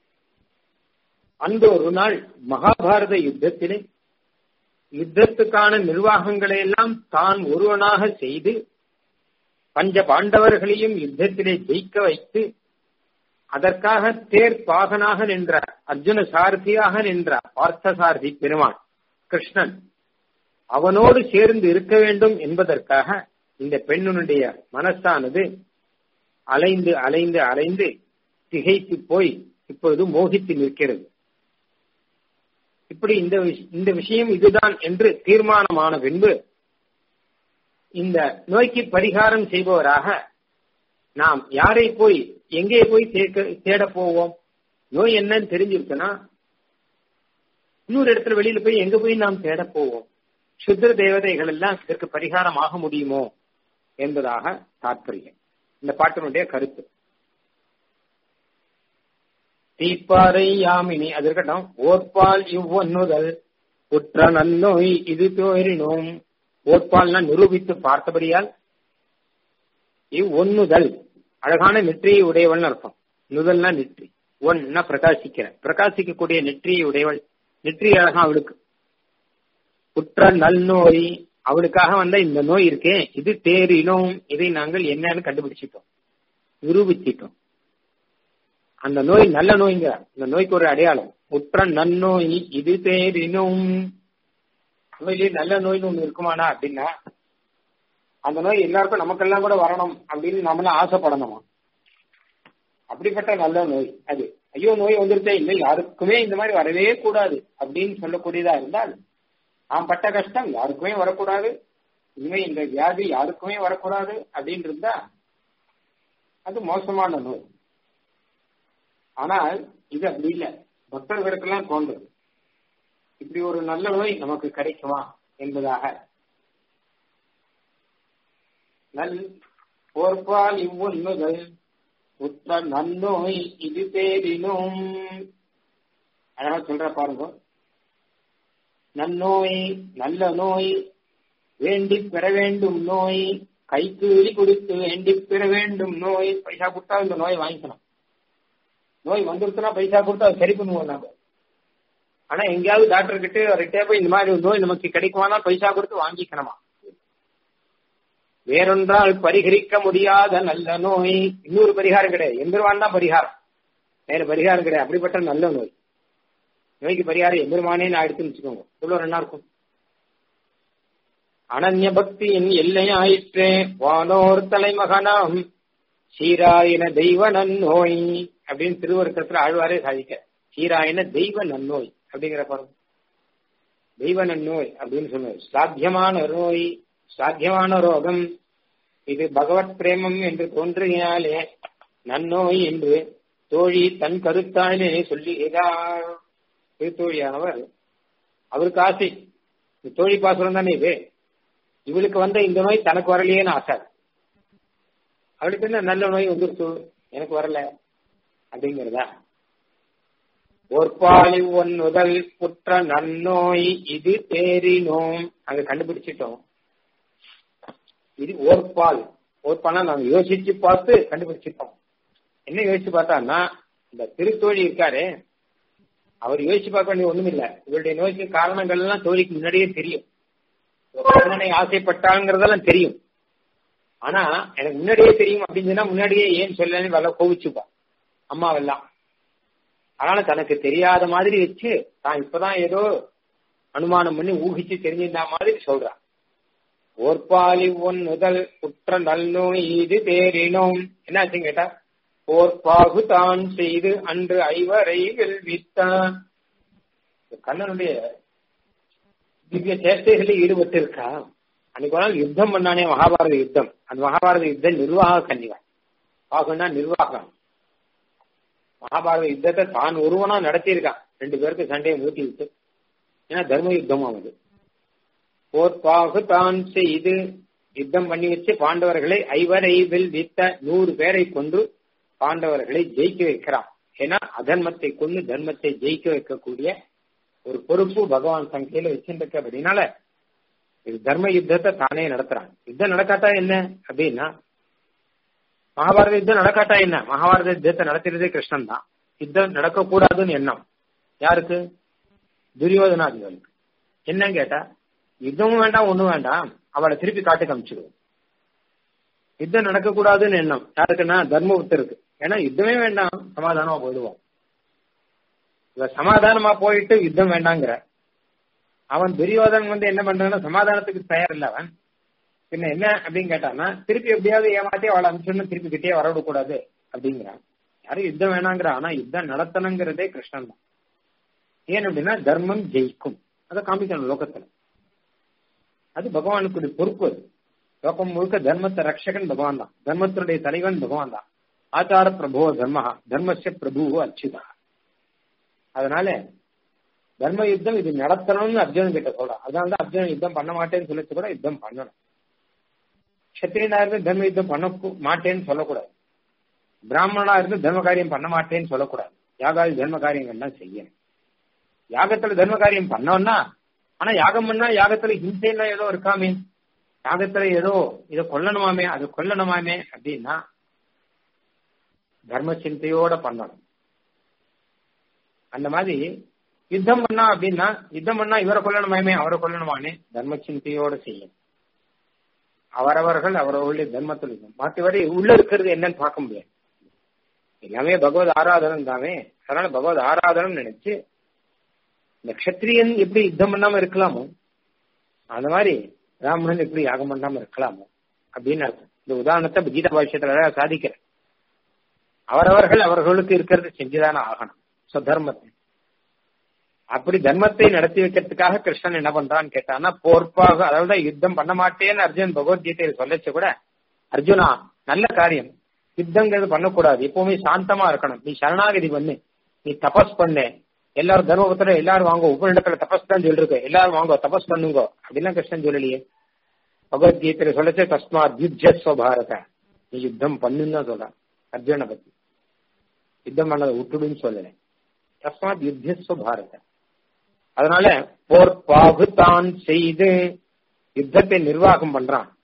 அந்த ஒரு நாள் மகாபாரத யுத்தத்திலே யுத்தத்துக்கான நிர்வாகங்களை எல்லாம் தான் ஒருவனாக செய்து பஞ்ச பாண்டவர்களையும் யுத்தத்திலே ஜெயிக்க வைத்து அதற்காக தேர் பாகனாக நின்ற அர்ஜுன சாரதியாக நின்ற பார்த்த சாரதி பெருமான் கிருஷ்ணன் அவனோடு சேர்ந்து இருக்க வேண்டும் என்பதற்காக இந்த பெண்ணுடைய மனசானது அலைந்து அலைந்து அலைந்து திகைத்து போய் இப்பொழுது மோகித்து நிற்கிறது இப்படி இந்த இந்த விஷயம் இதுதான் என்று தீர்மானமான பின்பு இந்த நோய்க்கு பரிகாரம் செய்பவராக நாம் யாரை போய் எங்கே போய் தேட போவோம் நோய் என்னன்னு தெரிஞ்சிருக்குன்னா இன்னொரு இடத்துல வெளியில போய் எங்க போய் நாம் தேட போவோம் சுத்திர தேவதைகள் எல்லாம் இதற்கு பரிகாரம் ஆக முடியுமோ என்பதாக தாற்பயம் இந்த பாட்டினுடைய கருத்து தீப்பாறை யாமினி அது இருக்கட்டும் ஓர்பால் இவ்வொன்னுதல் குற்ற நன்னோய் இது தோறினோம் ஓர்பால்னா நிரூபித்து பார்த்தபடியால் இவ்வொன்னுதல் அழகான நெற்றியை உடையவள் அர்த்தம் நுதல்னா நெற்றி ஒன்னா பிரகாசிக்கிற பிரகாசிக்கக்கூடிய நெற்றியை உடையவள் நெற்றி அழகா அவளுக்கு குற்ற நல்நோய் அவளுக்காக வந்த இந்த நோய் இருக்கே இது தேறினோம் இதை நாங்கள் என்னன்னு கண்டுபிடிச்சிட்டோம் நிரூபிச்சிட்டோம் அந்த நோய் நல்ல நோய்ங்க இந்த நோய்க்கு ஒரு அடையாளம் உற்ற நன்னோய் இது தேறினோம் நோயிலே நல்ல நோய்னு ஒண்ணு இருக்குமானா அப்படின்னா அந்த நோய் எல்லாருக்கும் நமக்கெல்லாம் கூட வரணும் அப்படின்னு நம்மளாம் ஆசைப்படணுமா அப்படிப்பட்ட நல்ல நோய் அது ஐயோ நோய் வந்துருச்சே இல்லை யாருக்குமே இந்த மாதிரி வரவே கூடாது அப்படின்னு சொல்லக்கூடியதா இருந்தால் நாம் பட்ட கஷ்டம் யாருக்குமே வரக்கூடாது இனிமே இந்த வியாதி யாருக்குமே வரக்கூடாது அப்படின்னு இருந்தா அது மோசமான நோய் ஆனால் இது அப்படி இல்லை பக்தர்களுக்கெல்லாம் தோன்றுது இப்படி ஒரு நல்ல நோய் நமக்கு கிடைக்குமா என்பதாக நல் போர்பால் இவ்வொன்னுகள் உத்த நன்னோய் இது பேரினும் அழகா சொல்ற பாருங்க நன்னோய் நல்ல நோய் வேண்டி பெற வேண்டும் நோய் கைக்கூலி கொடுத்து வேண்டி பெற வேண்டும் நோய் பைசா கொடுத்தா இந்த நோய் வாங்கிக்கணும் நோய் வந்துருச்சுன்னா பைசா கொடுத்தா அதை சரி பண்ணுவோம் நாம ஆனா எங்கேயாவது டாக்டர் கிட்ட அவர்கிட்ட போய் இந்த மாதிரி ஒரு நோய் நமக்கு கிடைக்குமானா பைசா கொடுத்து வாங்கிக்கணுமா வேறொன்றால் பரிகரிக்க முடியாத நல்ல நோய் இன்னொரு பரிகாரம் கிடையாது எம்பெருமான் தான் பரிகாரம் வேற பரிகாரம் கிடையாது அப்படிப்பட்ட நல்ல நோய் நோய்க்கு பரிகாரம் எம்பெருமானே நான் எடுத்துன்னு வச்சுக்கோங்க எவ்வளவு நல்லா இருக்கும் அனன்ய பக்தியின் எல்லையாயிற்றே வானோர் தலைமகனாம் சீராயின தெய்வ நன்னோய் அப்படின்னு திருவருக்கத்துல ஆழ்வாரே சாதிக்க சீராயின தெய்வ நன்னோய் அப்படிங்கிற படம் தெய்வ நன்னோய் அப்படின்னு சொன்னார் சாத்தியமான நோய் சாத்தியமான ரோகம் இது பகவத் பிரேமம் என்று தோன்றினாலே நன்னோய் என்று தோழி தன் கருத்தாலே சொல்லுகிறார் திருத்தோழியானவர் அவருக்கு ஆசை இந்த தோழி பாசுரம் தானே இது இவளுக்கு வந்த இந்த நோய் தனக்கு வரலையேன்னு ஆசை அவளுக்கு என்ன நல்ல நோய் வந்துருச்சு எனக்கு வரல அப்படிங்கிறதா ஒற்பாலி ஒன் முதல் குற்ற நன்னோய் இது தேறினோம் அங்க கண்டுபிடிச்சிட்டோம் இது ஓர்பால் ஓர்பால்னா நாங்க யோசிச்சு பார்த்து கண்டுபிடிச்சிட்டோம் என்ன யோசிச்சு பார்த்தான்னா இந்த திருத்தோழி இருக்காரு அவர் யோசிச்சு பார்க்க வேண்டிய ஒண்ணும் இல்ல இவருடைய நோய்க்கு காரணங்கள் எல்லாம் தோழிக்கு முன்னாடியே தெரியும் கண்ணனை ஆசைப்பட்டாங்கிறதெல்லாம் தெரியும் ஆனா எனக்கு முன்னாடியே தெரியும் அப்படின்னு சொன்னா முன்னாடியே ஏன் சொல்லலன்னு வல்ல கோவிச்சுப்பா அம்மாவெல்லாம் அதனால தனக்கு தெரியாத மாதிரி வச்சு தான் இப்பதான் ஏதோ அனுமானம் பண்ணி ஊகிச்சு தெரிஞ்சிருந்த மாதிரி சொல்றான் ஓர்பாலி ஒன் முதல் குற்ற நல்நோய் இது தேரினோம் என்னாச்சுன்னு கேட்டா போர்ப்பாகு தான் செய்து அன்று ஐவரை வெல்வித்தான் கண்ணனுடைய திவ்ய சேஷ்டைகளில் ஈடுபட்டு இருக்கா அன்னைக்கு ஒரு நாள் யுத்தம் பண்ணானே மகாபாரத யுத்தம் அந்த மகாபாரத யுத்தம் நிர்வாக கன்னிவன் பாகுன்னா நிர்வாகம் மகாபாரத யுத்தத்தை தான் ஒருவனா நடத்தியிருக்கான் ரெண்டு பேருக்கு சண்டையை மூட்டி விட்டு ஏன்னா தர்ம யுத்தம் ஆகுது போர்ப்பாகு தான் செய்து யுத்தம் பண்ணி வச்சு பாண்டவர்களை ஐவரை வில் வித்த நூறு பேரை கொன்று பாண்டவர்களை ஜெயிக்க வைக்கிறான் ஏன்னா அதர்மத்தை கொண்டு தர்மத்தை ஜெயிக்க வைக்கக்கூடிய ஒரு பொறுப்பு பகவான் தன் கையில வச்சுருக்க அப்படின்னால இது தர்ம யுத்தத்தை தானே நடத்துறான் யுத்தம் நடக்காட்டா என்ன அப்படின்னா மகாபாரத யுத்தம் நடக்காட்டா என்ன மகாபாரத யுத்தத்தை நடத்துறதே கிருஷ்ணன் தான் யுத்தம் நடக்கக்கூடாதுன்னு எண்ணம் யாருக்கு துரியோதனாதிகளுக்கு என்னன்னு கேட்டா யுத்தமும் வேண்டாம் ஒண்ணும் வேண்டாம் அவளை திருப்பி காட்டுக்கு அமிச்சிடுவோம் யுத்தம் நடக்கக்கூடாதுன்னு எண்ணம் யாருக்குன்னா தர்மபுத்தருக்கு ஏன்னா யுத்தமே வேண்டாம் சமாதானமா போயிடுவோம் இவ சமாதானமா போயிட்டு யுத்தம் வேண்டாங்கிற அவன் துரியோதன் வந்து என்ன பண்றான்னா சமாதானத்துக்கு தயார் இல்ல அவன் பின்ன என்ன அப்படின்னு கேட்டான்னா திருப்பி எப்படியாவது ஏமாத்தி அவளை அனுப்பிச்சுன்னு திருப்பி கிட்டே வரவிடக்கூடாது அப்படிங்கிறான் யாரும் யுத்தம் வேணாங்கிற ஆனா யுத்தம் நடத்தணுங்கிறதே கிருஷ்ணன் தான் ஏன் அப்படின்னா தர்மம் ஜெயிக்கும் அதை காமிக்கணும் லோகத்துல அது பகவானுக்குடைய பொறுப்பு அது லோகம் முழுக்க தர்மத்தை ரட்சகன் பகவான் தான் தர்மத்தினுடைய தலைவன் பகவான் தான் ஆச்சார பிரபோ தர்மஹா தர்மஸ்ய பிரபு அச்சுதா அதனால தர்ம யுத்தம் இது நடத்தணும்னு அர்ஜுனன் கிட்ட சொல்றான் அதனால தான் அர்ஜுனன் யுத்தம் பண்ண மாட்டேன்னு சொல்லிச்சு கூட யுத்தம் பண்ணணும் கத்திரியனா இருந்து தர்ம யுத்தம் பண்ண மாட்டேன்னு சொல்லக்கூடாது பிராமணனா இருந்து தர்ம காரியம் பண்ண மாட்டேன்னு சொல்லக்கூடாது யாகாதி தர்ம காரியங்கள்லாம் செய்யணும் யாகத்துல தர்ம காரியம் பண்ணோம்னா ஆனா யாகம் பண்ணா யாகத்துல ஹிம்சைன்னா ஏதோ இருக்காமே யாகத்துல ஏதோ இதை கொல்லணுமாமே அது கொல்லணுமாமே அப்படின்னா தர்ம சிந்தையோட பண்ணணும் அந்த மாதிரி யுத்தம் பண்ணா அப்படின்னா யுத்தம் பண்ணா இவரை கொல்லணுமாமே அவரை கொல்லணுமானே தர்ம சிந்தையோட செய்யும் அவரவர்கள் அவரவர்களுடைய தர்மத்தில் மற்றவரை உள்ள இருக்கிறது என்னன்னு பார்க்க முடியாது எல்லாமே பகவத் ஆராதனம் தானே அதனால பகவத் ஆராதனம் நினைச்சு இந்த கஷத்திரியன் எப்படி யுத்தம் பண்ணாம இருக்கலாமோ அந்த மாதிரி ராமணன் எப்படி யாகம் பண்ணாம இருக்கலாமோ அப்படின்னு அர்த்தம் இந்த உதாரணத்தை கீதா பாஷ்யத்துல சாதிக்கிறேன் அவரவர்கள் அவர்களுக்கு இருக்கிறது செஞ்சுதானே ஆகணும் சொதர்மத்தை அப்படி தர்மத்தை நடத்தி வைக்கிறதுக்காக கிருஷ்ணன் என்ன பண்றான்னு கேட்டான்னா போர்ப்பாக அதாவது யுத்தம் பண்ண மாட்டேன்னு அர்ஜுன் பகவத்கீதையில சொல்லச்சு கூட அர்ஜுனா நல்ல காரியம் யுத்தங்கிறது பண்ணக்கூடாது எப்பவுமே சாந்தமா இருக்கணும் நீ சரணாகதி பண்ணு நீ தபஸ் பண்ணு எல்லாரும் தர்மபுத்திர எல்லாரும் வாங்க உபநிடத்துல தபஸ் தான் சொல்லிருக்கு எல்லாரும் வாங்க தபஸ் பண்ணுங்க அப்படிலாம் கிருஷ்ணன் சொல்லலையே பகவத்கீதையில சொல்லச்சு தஸ்மாத் யுத்தஸ்வ பாரத நீ யுத்தம் பண்ணுன்னு தான் சொல்றான் அர்ஜுனை பத்தி யுத்தம் பண்ணதை விட்டுடுன்னு சொல்லல தஸ்மாத் யுத்தஸ்வ பாரத அதனால போர் பாகுதான் செய்து யுத்தத்தை நிர்வாகம் பண்றான்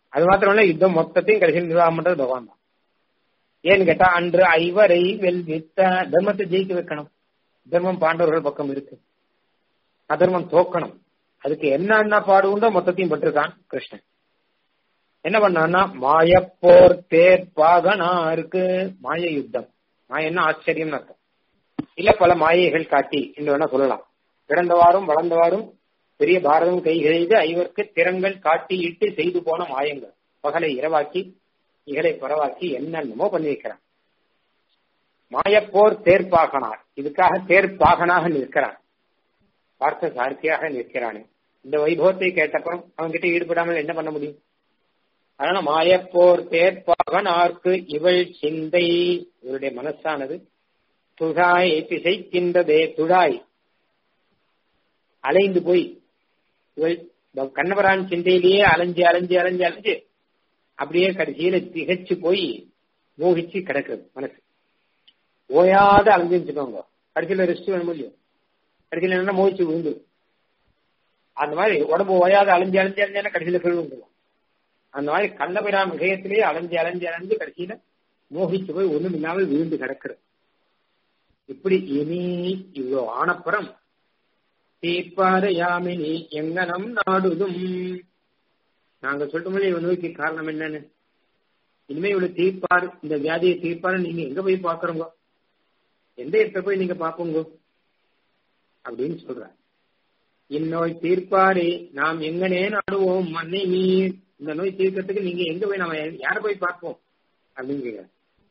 அது மாத்திரம் இல்ல யுத்தம் மொத்தத்தையும் கடைசியில் நிர்வாகம் பண்றது பகவான் தான் ஏன்னு கேட்டா அன்று ஐவரை வெல்வித்த தர்மத்தை ஜெயிக்க வைக்கணும் தர்மம் பாண்டவர்கள் பக்கம் இருக்கு அதர்மம் தோக்கணும் அதுக்கு என்ன என்ன பாடு உண்டோ மொத்தத்தையும் பட்டிருக்கான் கிருஷ்ணன் என்ன பண்ணான்னா மாயப்போர் தேர் பாகனா இருக்கு மாய யுத்தம் மாயன்னா ஆச்சரியம்னு அர்த்தம் இல்ல பல மாயைகள் காட்டி என்று வேணா சொல்லலாம் பிறந்தவாறும் வளர்ந்தவாறும் பெரிய பாரதம் கைகெய்து ஐவருக்கு திறங்கள் காட்டி இட்டு செய்து போன மாயங்கள் பகலை இரவாக்கி இகலை பரவாக்கி என்னென்னமோ பண்ணி வைக்கிறான் மாயப்போர் தேர்ப்பாகனார் இதுக்காக தேர்ப்பாகனாக நிற்கிறான் பார்த்த சார்த்தியாக நிற்கிறானே இந்த வைபவத்தை கேட்டப்புறம் அவன்கிட்ட ஈடுபடாமல் என்ன பண்ண முடியும் அதனால மாயப்போர் தேர்ப்பாகனார்க்கு இவள் சிந்தை இவருடைய மனசானது துழாய் திசைக்கின்றதே துழாய் அலைந்து போய் இவள் கண்ணபரான் சிந்தையிலேயே அலைஞ்சு அலைஞ்சு அலைஞ்சு அலைஞ்சு அப்படியே கடைசியில திகச்சு போய் மோகிச்சு கிடக்குது மனசு ஓயாத அலைஞ்சுன்னு வச்சுக்கோங்க கடைசியில ரெஸ்ட் வேணும் இல்லையோ கடைசியில என்ன மோகிச்சு விழுந்து அந்த மாதிரி உடம்பு ஓயாத அலைஞ்சு அலைஞ்சு அலைஞ்சா கடைசியில கீழ் விழுந்துடும் அந்த மாதிரி கண்ணபிரான் விஷயத்திலேயே அலைஞ்சு அலைஞ்சு அலைஞ்சு கடைசியில மோகிச்சு போய் ஒண்ணும் இல்லாமல் விழுந்து கிடக்குறது இப்படி இனி இவ்வளோ ஆனப்புறம் தீர்ப்பாரையாமினி எங்கனம் நாடுதும் நாங்க சொல்லிட்டோம் இவன் நோய்க்கு காரணம் என்னன்னு இனிமே இவ்வளவு தீர்ப்பார் இந்த வியாதியை தீர்ப்பாரு நீங்க எங்க போய் பாக்குறோங்க எந்த இடத்த போய் நீங்க பாப்போங்க அப்படின்னு சொல்ற இந்நோய் தீர்ப்பாரே நாம் எங்கனே நாடுவோம் மண்ணை நீர் இந்த நோய் தீர்க்கறதுக்கு நீங்க எங்க போய் நம்ம யார போய் பார்ப்போம் அப்படின்னு கேக்குற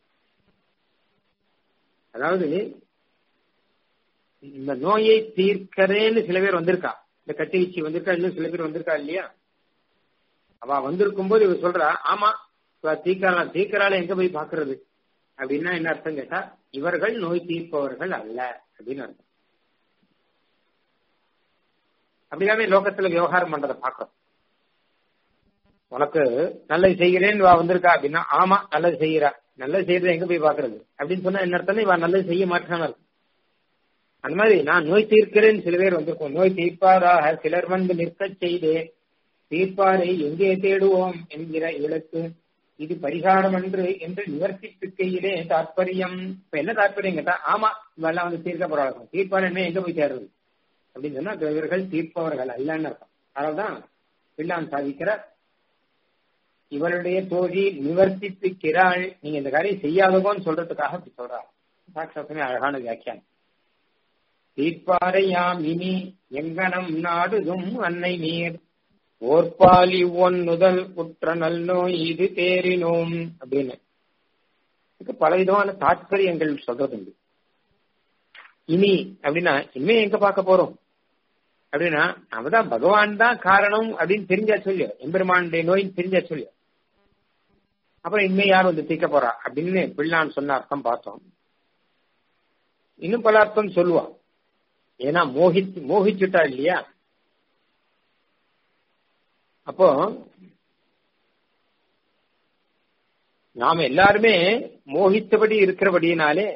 அதாவது இந்த நோயை தீர்க்கிறேன்னு சில பேர் வந்திருக்கா இந்த கட்டி வச்சு வந்திருக்கா இன்னும் சில பேர் வந்திருக்கா இல்லையா அவ வந்திருக்கும் போது இவர் சொல்றா ஆமா தீக்கரா தீக்கரால எங்க போய் பாக்குறது அப்படின்னா என்ன அர்த்தம் கேட்டா இவர்கள் நோய் தீர்ப்பவர்கள் அல்ல அப்படின்னு அர்த்தம் அப்படியாவே லோகத்துல விவகாரம் பண்றதை பாக்குறோம் உனக்கு நல்லது செய்கிறேன்னு வா வந்திருக்கா அப்படின்னா ஆமா நல்லது செய்யறா நல்லது செய்யறது எங்க போய் பாக்குறது அப்படின்னு சொன்னா என்ன அர்த்தம் இவன் நல்லது செய்ய மாட்டான்னு இருக்கும் அந்த மாதிரி நான் நோய் தீர்க்கிறேன்னு சில பேர் வந்திருக்கோம் நோய் தீர்ப்பாராக சிலர் வந்து நிற்க செய்து தீர்ப்பாரை எங்கே தேடுவோம் என்கிற இலக்கு இது பரிகாரம் என்று என்று நிவர்த்திப்பிக்கையிலே தாற்பயம் இப்ப என்ன தாற்பயம் கேட்டா ஆமா இவெல்லாம் வந்து தீர்க்க போறாங்க தீர்ப்பார் என்ன எங்க போய் தேடுறது அப்படின்னு சொன்னா இவர்கள் தீர்ப்பவர்கள் அல்லன்னு அர்த்தம் அதனால்தான் பிள்ளான் சாதிக்கிற இவருடைய தோழி நிவர்த்திப்பிக்கிறாள் நீங்க இந்த காரியம் செய்யாதவோன்னு சொல்றதுக்காக அப்படி சொல்றாங்க சாட்சாத்தமே அழகான வியாக்கியானம் தீர்ப்பாரையாம் இனி எங்கனம் நாடுதும் அன்னை நீர் ஓர்பாலி ஒன்னுதல் குற்ற நல்நோய் இது தேறினோம் அப்படின்னு இதுக்கு பல விதமான தாற்பயங்கள் சொல்றது உண்டு இனி அப்படின்னா இனிமே எங்க பார்க்க போறோம் அப்படின்னா அவதான் பகவான் தான் காரணம் அப்படின்னு தெரிஞ்சா சொல்லியோ எம்பெருமானுடைய நோய் தெரிஞ்சா சொல்லியோ அப்புறம் இனிமே யார் வந்து தீர்க்க போறா அப்படின்னு பிள்ளான் சொன்ன அர்த்தம் பார்த்தோம் இன்னும் பல அர்த்தம் சொல்லுவான் ஏன்னா மோகிச்சு மோகிச்சுட்டா இல்லையா அப்போ நாம எல்லாருமே மோகித்தபடி இருக்கிறபடியினாலே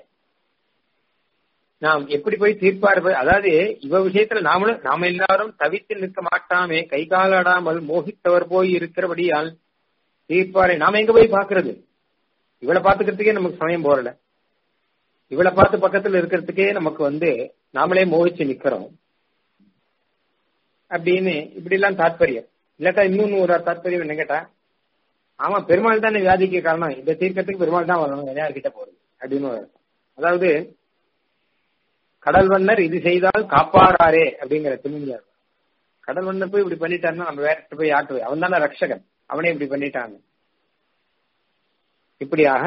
நாம் எப்படி போய் தீர்ப்பார் அதாவது இவ விஷயத்துல நாமளும் நாம எல்லாரும் தவித்து நிற்க மாட்டாமே கை காலாடாமல் மோகித்தவர் போய் இருக்கிறபடியால் தீர்ப்பாரை நாம எங்க போய் பாக்குறது இவளை பாத்துக்கிறதுக்கே நமக்கு சமயம் போறல இவளை பார்த்து பக்கத்துல இருக்கிறதுக்கே நமக்கு வந்து நாமளே மோகிச்சு நிக்கிறோம் அப்படின்னு இப்படி எல்லாம் தாற்பயம் இல்லாட்டா இன்னொன்னு ஒரு தாற்பயம் என்ன கேட்டா ஆமா பெருமாள் தானே வியாதிக்கு காரணம் இந்த தீர்க்கத்துக்கு பெருமாள் தான் வரணும் யார்கிட்ட போறது அப்படின்னு ஒரு அதாவது கடல் வண்ணர் இது செய்தால் காப்பாராரே அப்படிங்கிற திரும்பியார் கடல் வண்ணர் போய் இப்படி பண்ணிட்டாருன்னா நம்ம வேற போய் ஆட்டு அவன் தானே ரட்சகன் அவனே இப்படி பண்ணிட்டாங்க இப்படியாக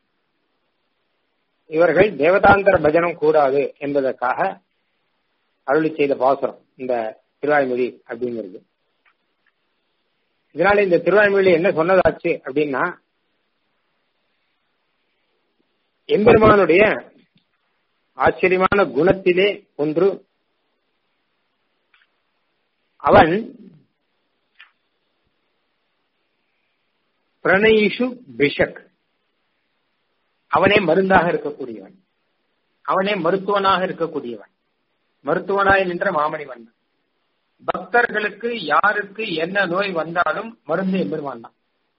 இவர்கள் தேவதாந்தர பஜனம் கூடாது என்பதற்காக அருளி செய்த பாசுரம் இந்த திருவாய்மொழி அப்படிங்கிறது இதனால இந்த திருவாய்மொழி என்ன சொன்னதாச்சு அப்படின்னா எம்பெருமானுடைய ஆச்சரியமான குணத்திலே ஒன்று அவன் பிரணயிஷு பிஷக் அவனே மருந்தாக இருக்கக்கூடியவன் அவனே மருத்துவனாக இருக்கக்கூடியவன் மருத்துவனாய் நின்ற மாமணி பக்தர்களுக்கு யாருக்கு என்ன நோய் வந்தாலும் மருந்து எம்பெருமான் தான்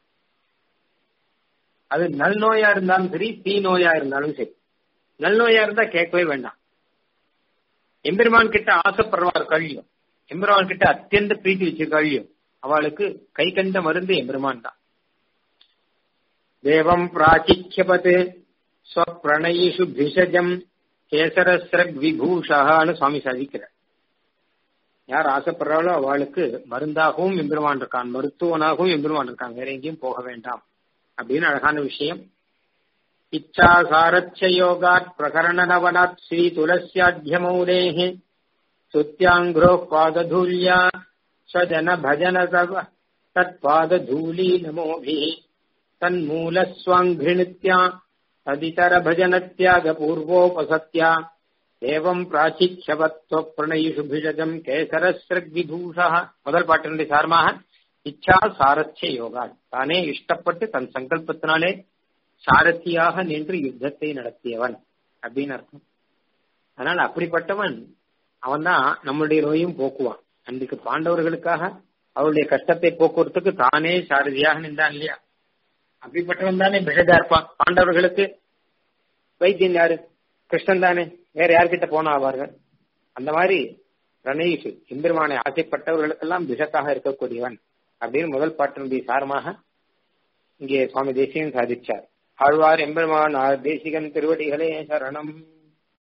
அது நல் நோயா இருந்தாலும் சரி தீ நோயா இருந்தாலும் சரி நல் நோயா இருந்தா கேட்கவே வேண்டாம் எம்பெருமான் கிட்ட ஆசைப்படுறவார் கழியும் எம்பெருமான் கிட்ட அத்தியந்த பிரீத்தி வச்சு கழியும் அவளுக்கு கை கண்ட மருந்து எம்பெருமான் தான் தேவம் பிராச்சிக்யபத் ஸ்வப்ரணயிஷு பிஷஜம் கேசரஸ்ரக் விபூஷான்னு சுவாமி சாதிக்கிறார் யார் ஆசைப்படுறாளோ அவளுக்கு மருந்தாகவும் எம்பெருமான் இருக்கான் மருத்துவனாகவும் எம்பெருமான் இருக்கான் வேற எங்கேயும் போக வேண்டாம் அப்படின்னு அழகான விஷயம் இச்சா சாரட்ச யோகாத் பிரகரணனவனாத் ஸ்ரீ துளசியாத்தியமௌலேः சுத்தியாங்கிரோ பாததூல்யா ஸ்வஜன பஜன தவ தத்பாததூலி நமோभिः तन्मूलस्वाङ्घ्रिणित्या तदितर भजनत्याग पूर्वोपसत्या एवम् பிரணயிஷு பிஷஜம் கேசரஸ்ரக்விபூஷா முதல் பாட்டினுடைய சாரமாக இச்சா சாரத்திய யோகா தானே இஷ்டப்பட்டு தன் சங்கல்பத்தினாலே சாரத்தியாக நின்று யுத்தத்தை நடத்தியவன் அப்படின்னு அர்த்தம் அதனால அப்படிப்பட்டவன் அவன் தான் நம்மளுடைய நோயும் போக்குவான் அன்றைக்கு பாண்டவர்களுக்காக அவருடைய கஷ்டத்தை போக்குவரத்துக்கு தானே சாரதியாக நின்றான் இல்லையா அப்படிப்பட்டவன் தானே பிஷஜா இருப்பான் பாண்டவர்களுக்கு வைத்தியன் யாரு கிருஷ்ணன் தானே வேற யார்கிட்ட போனா ஆவார்கள் அந்த மாதிரி ரணீஷு எம்பெருமானை ஆசைப்பட்டவர்களுக்கெல்லாம் பிஷத்தாக இருக்கக்கூடியவன் அப்படின்னு முதல் பாட்டினுடைய சாரமாக இங்கே சுவாமி தேசிகன் சாதிச்சார் ஆழ்வார் எம்பெருமான் தேசிகன் திருவடிகளே சரணம்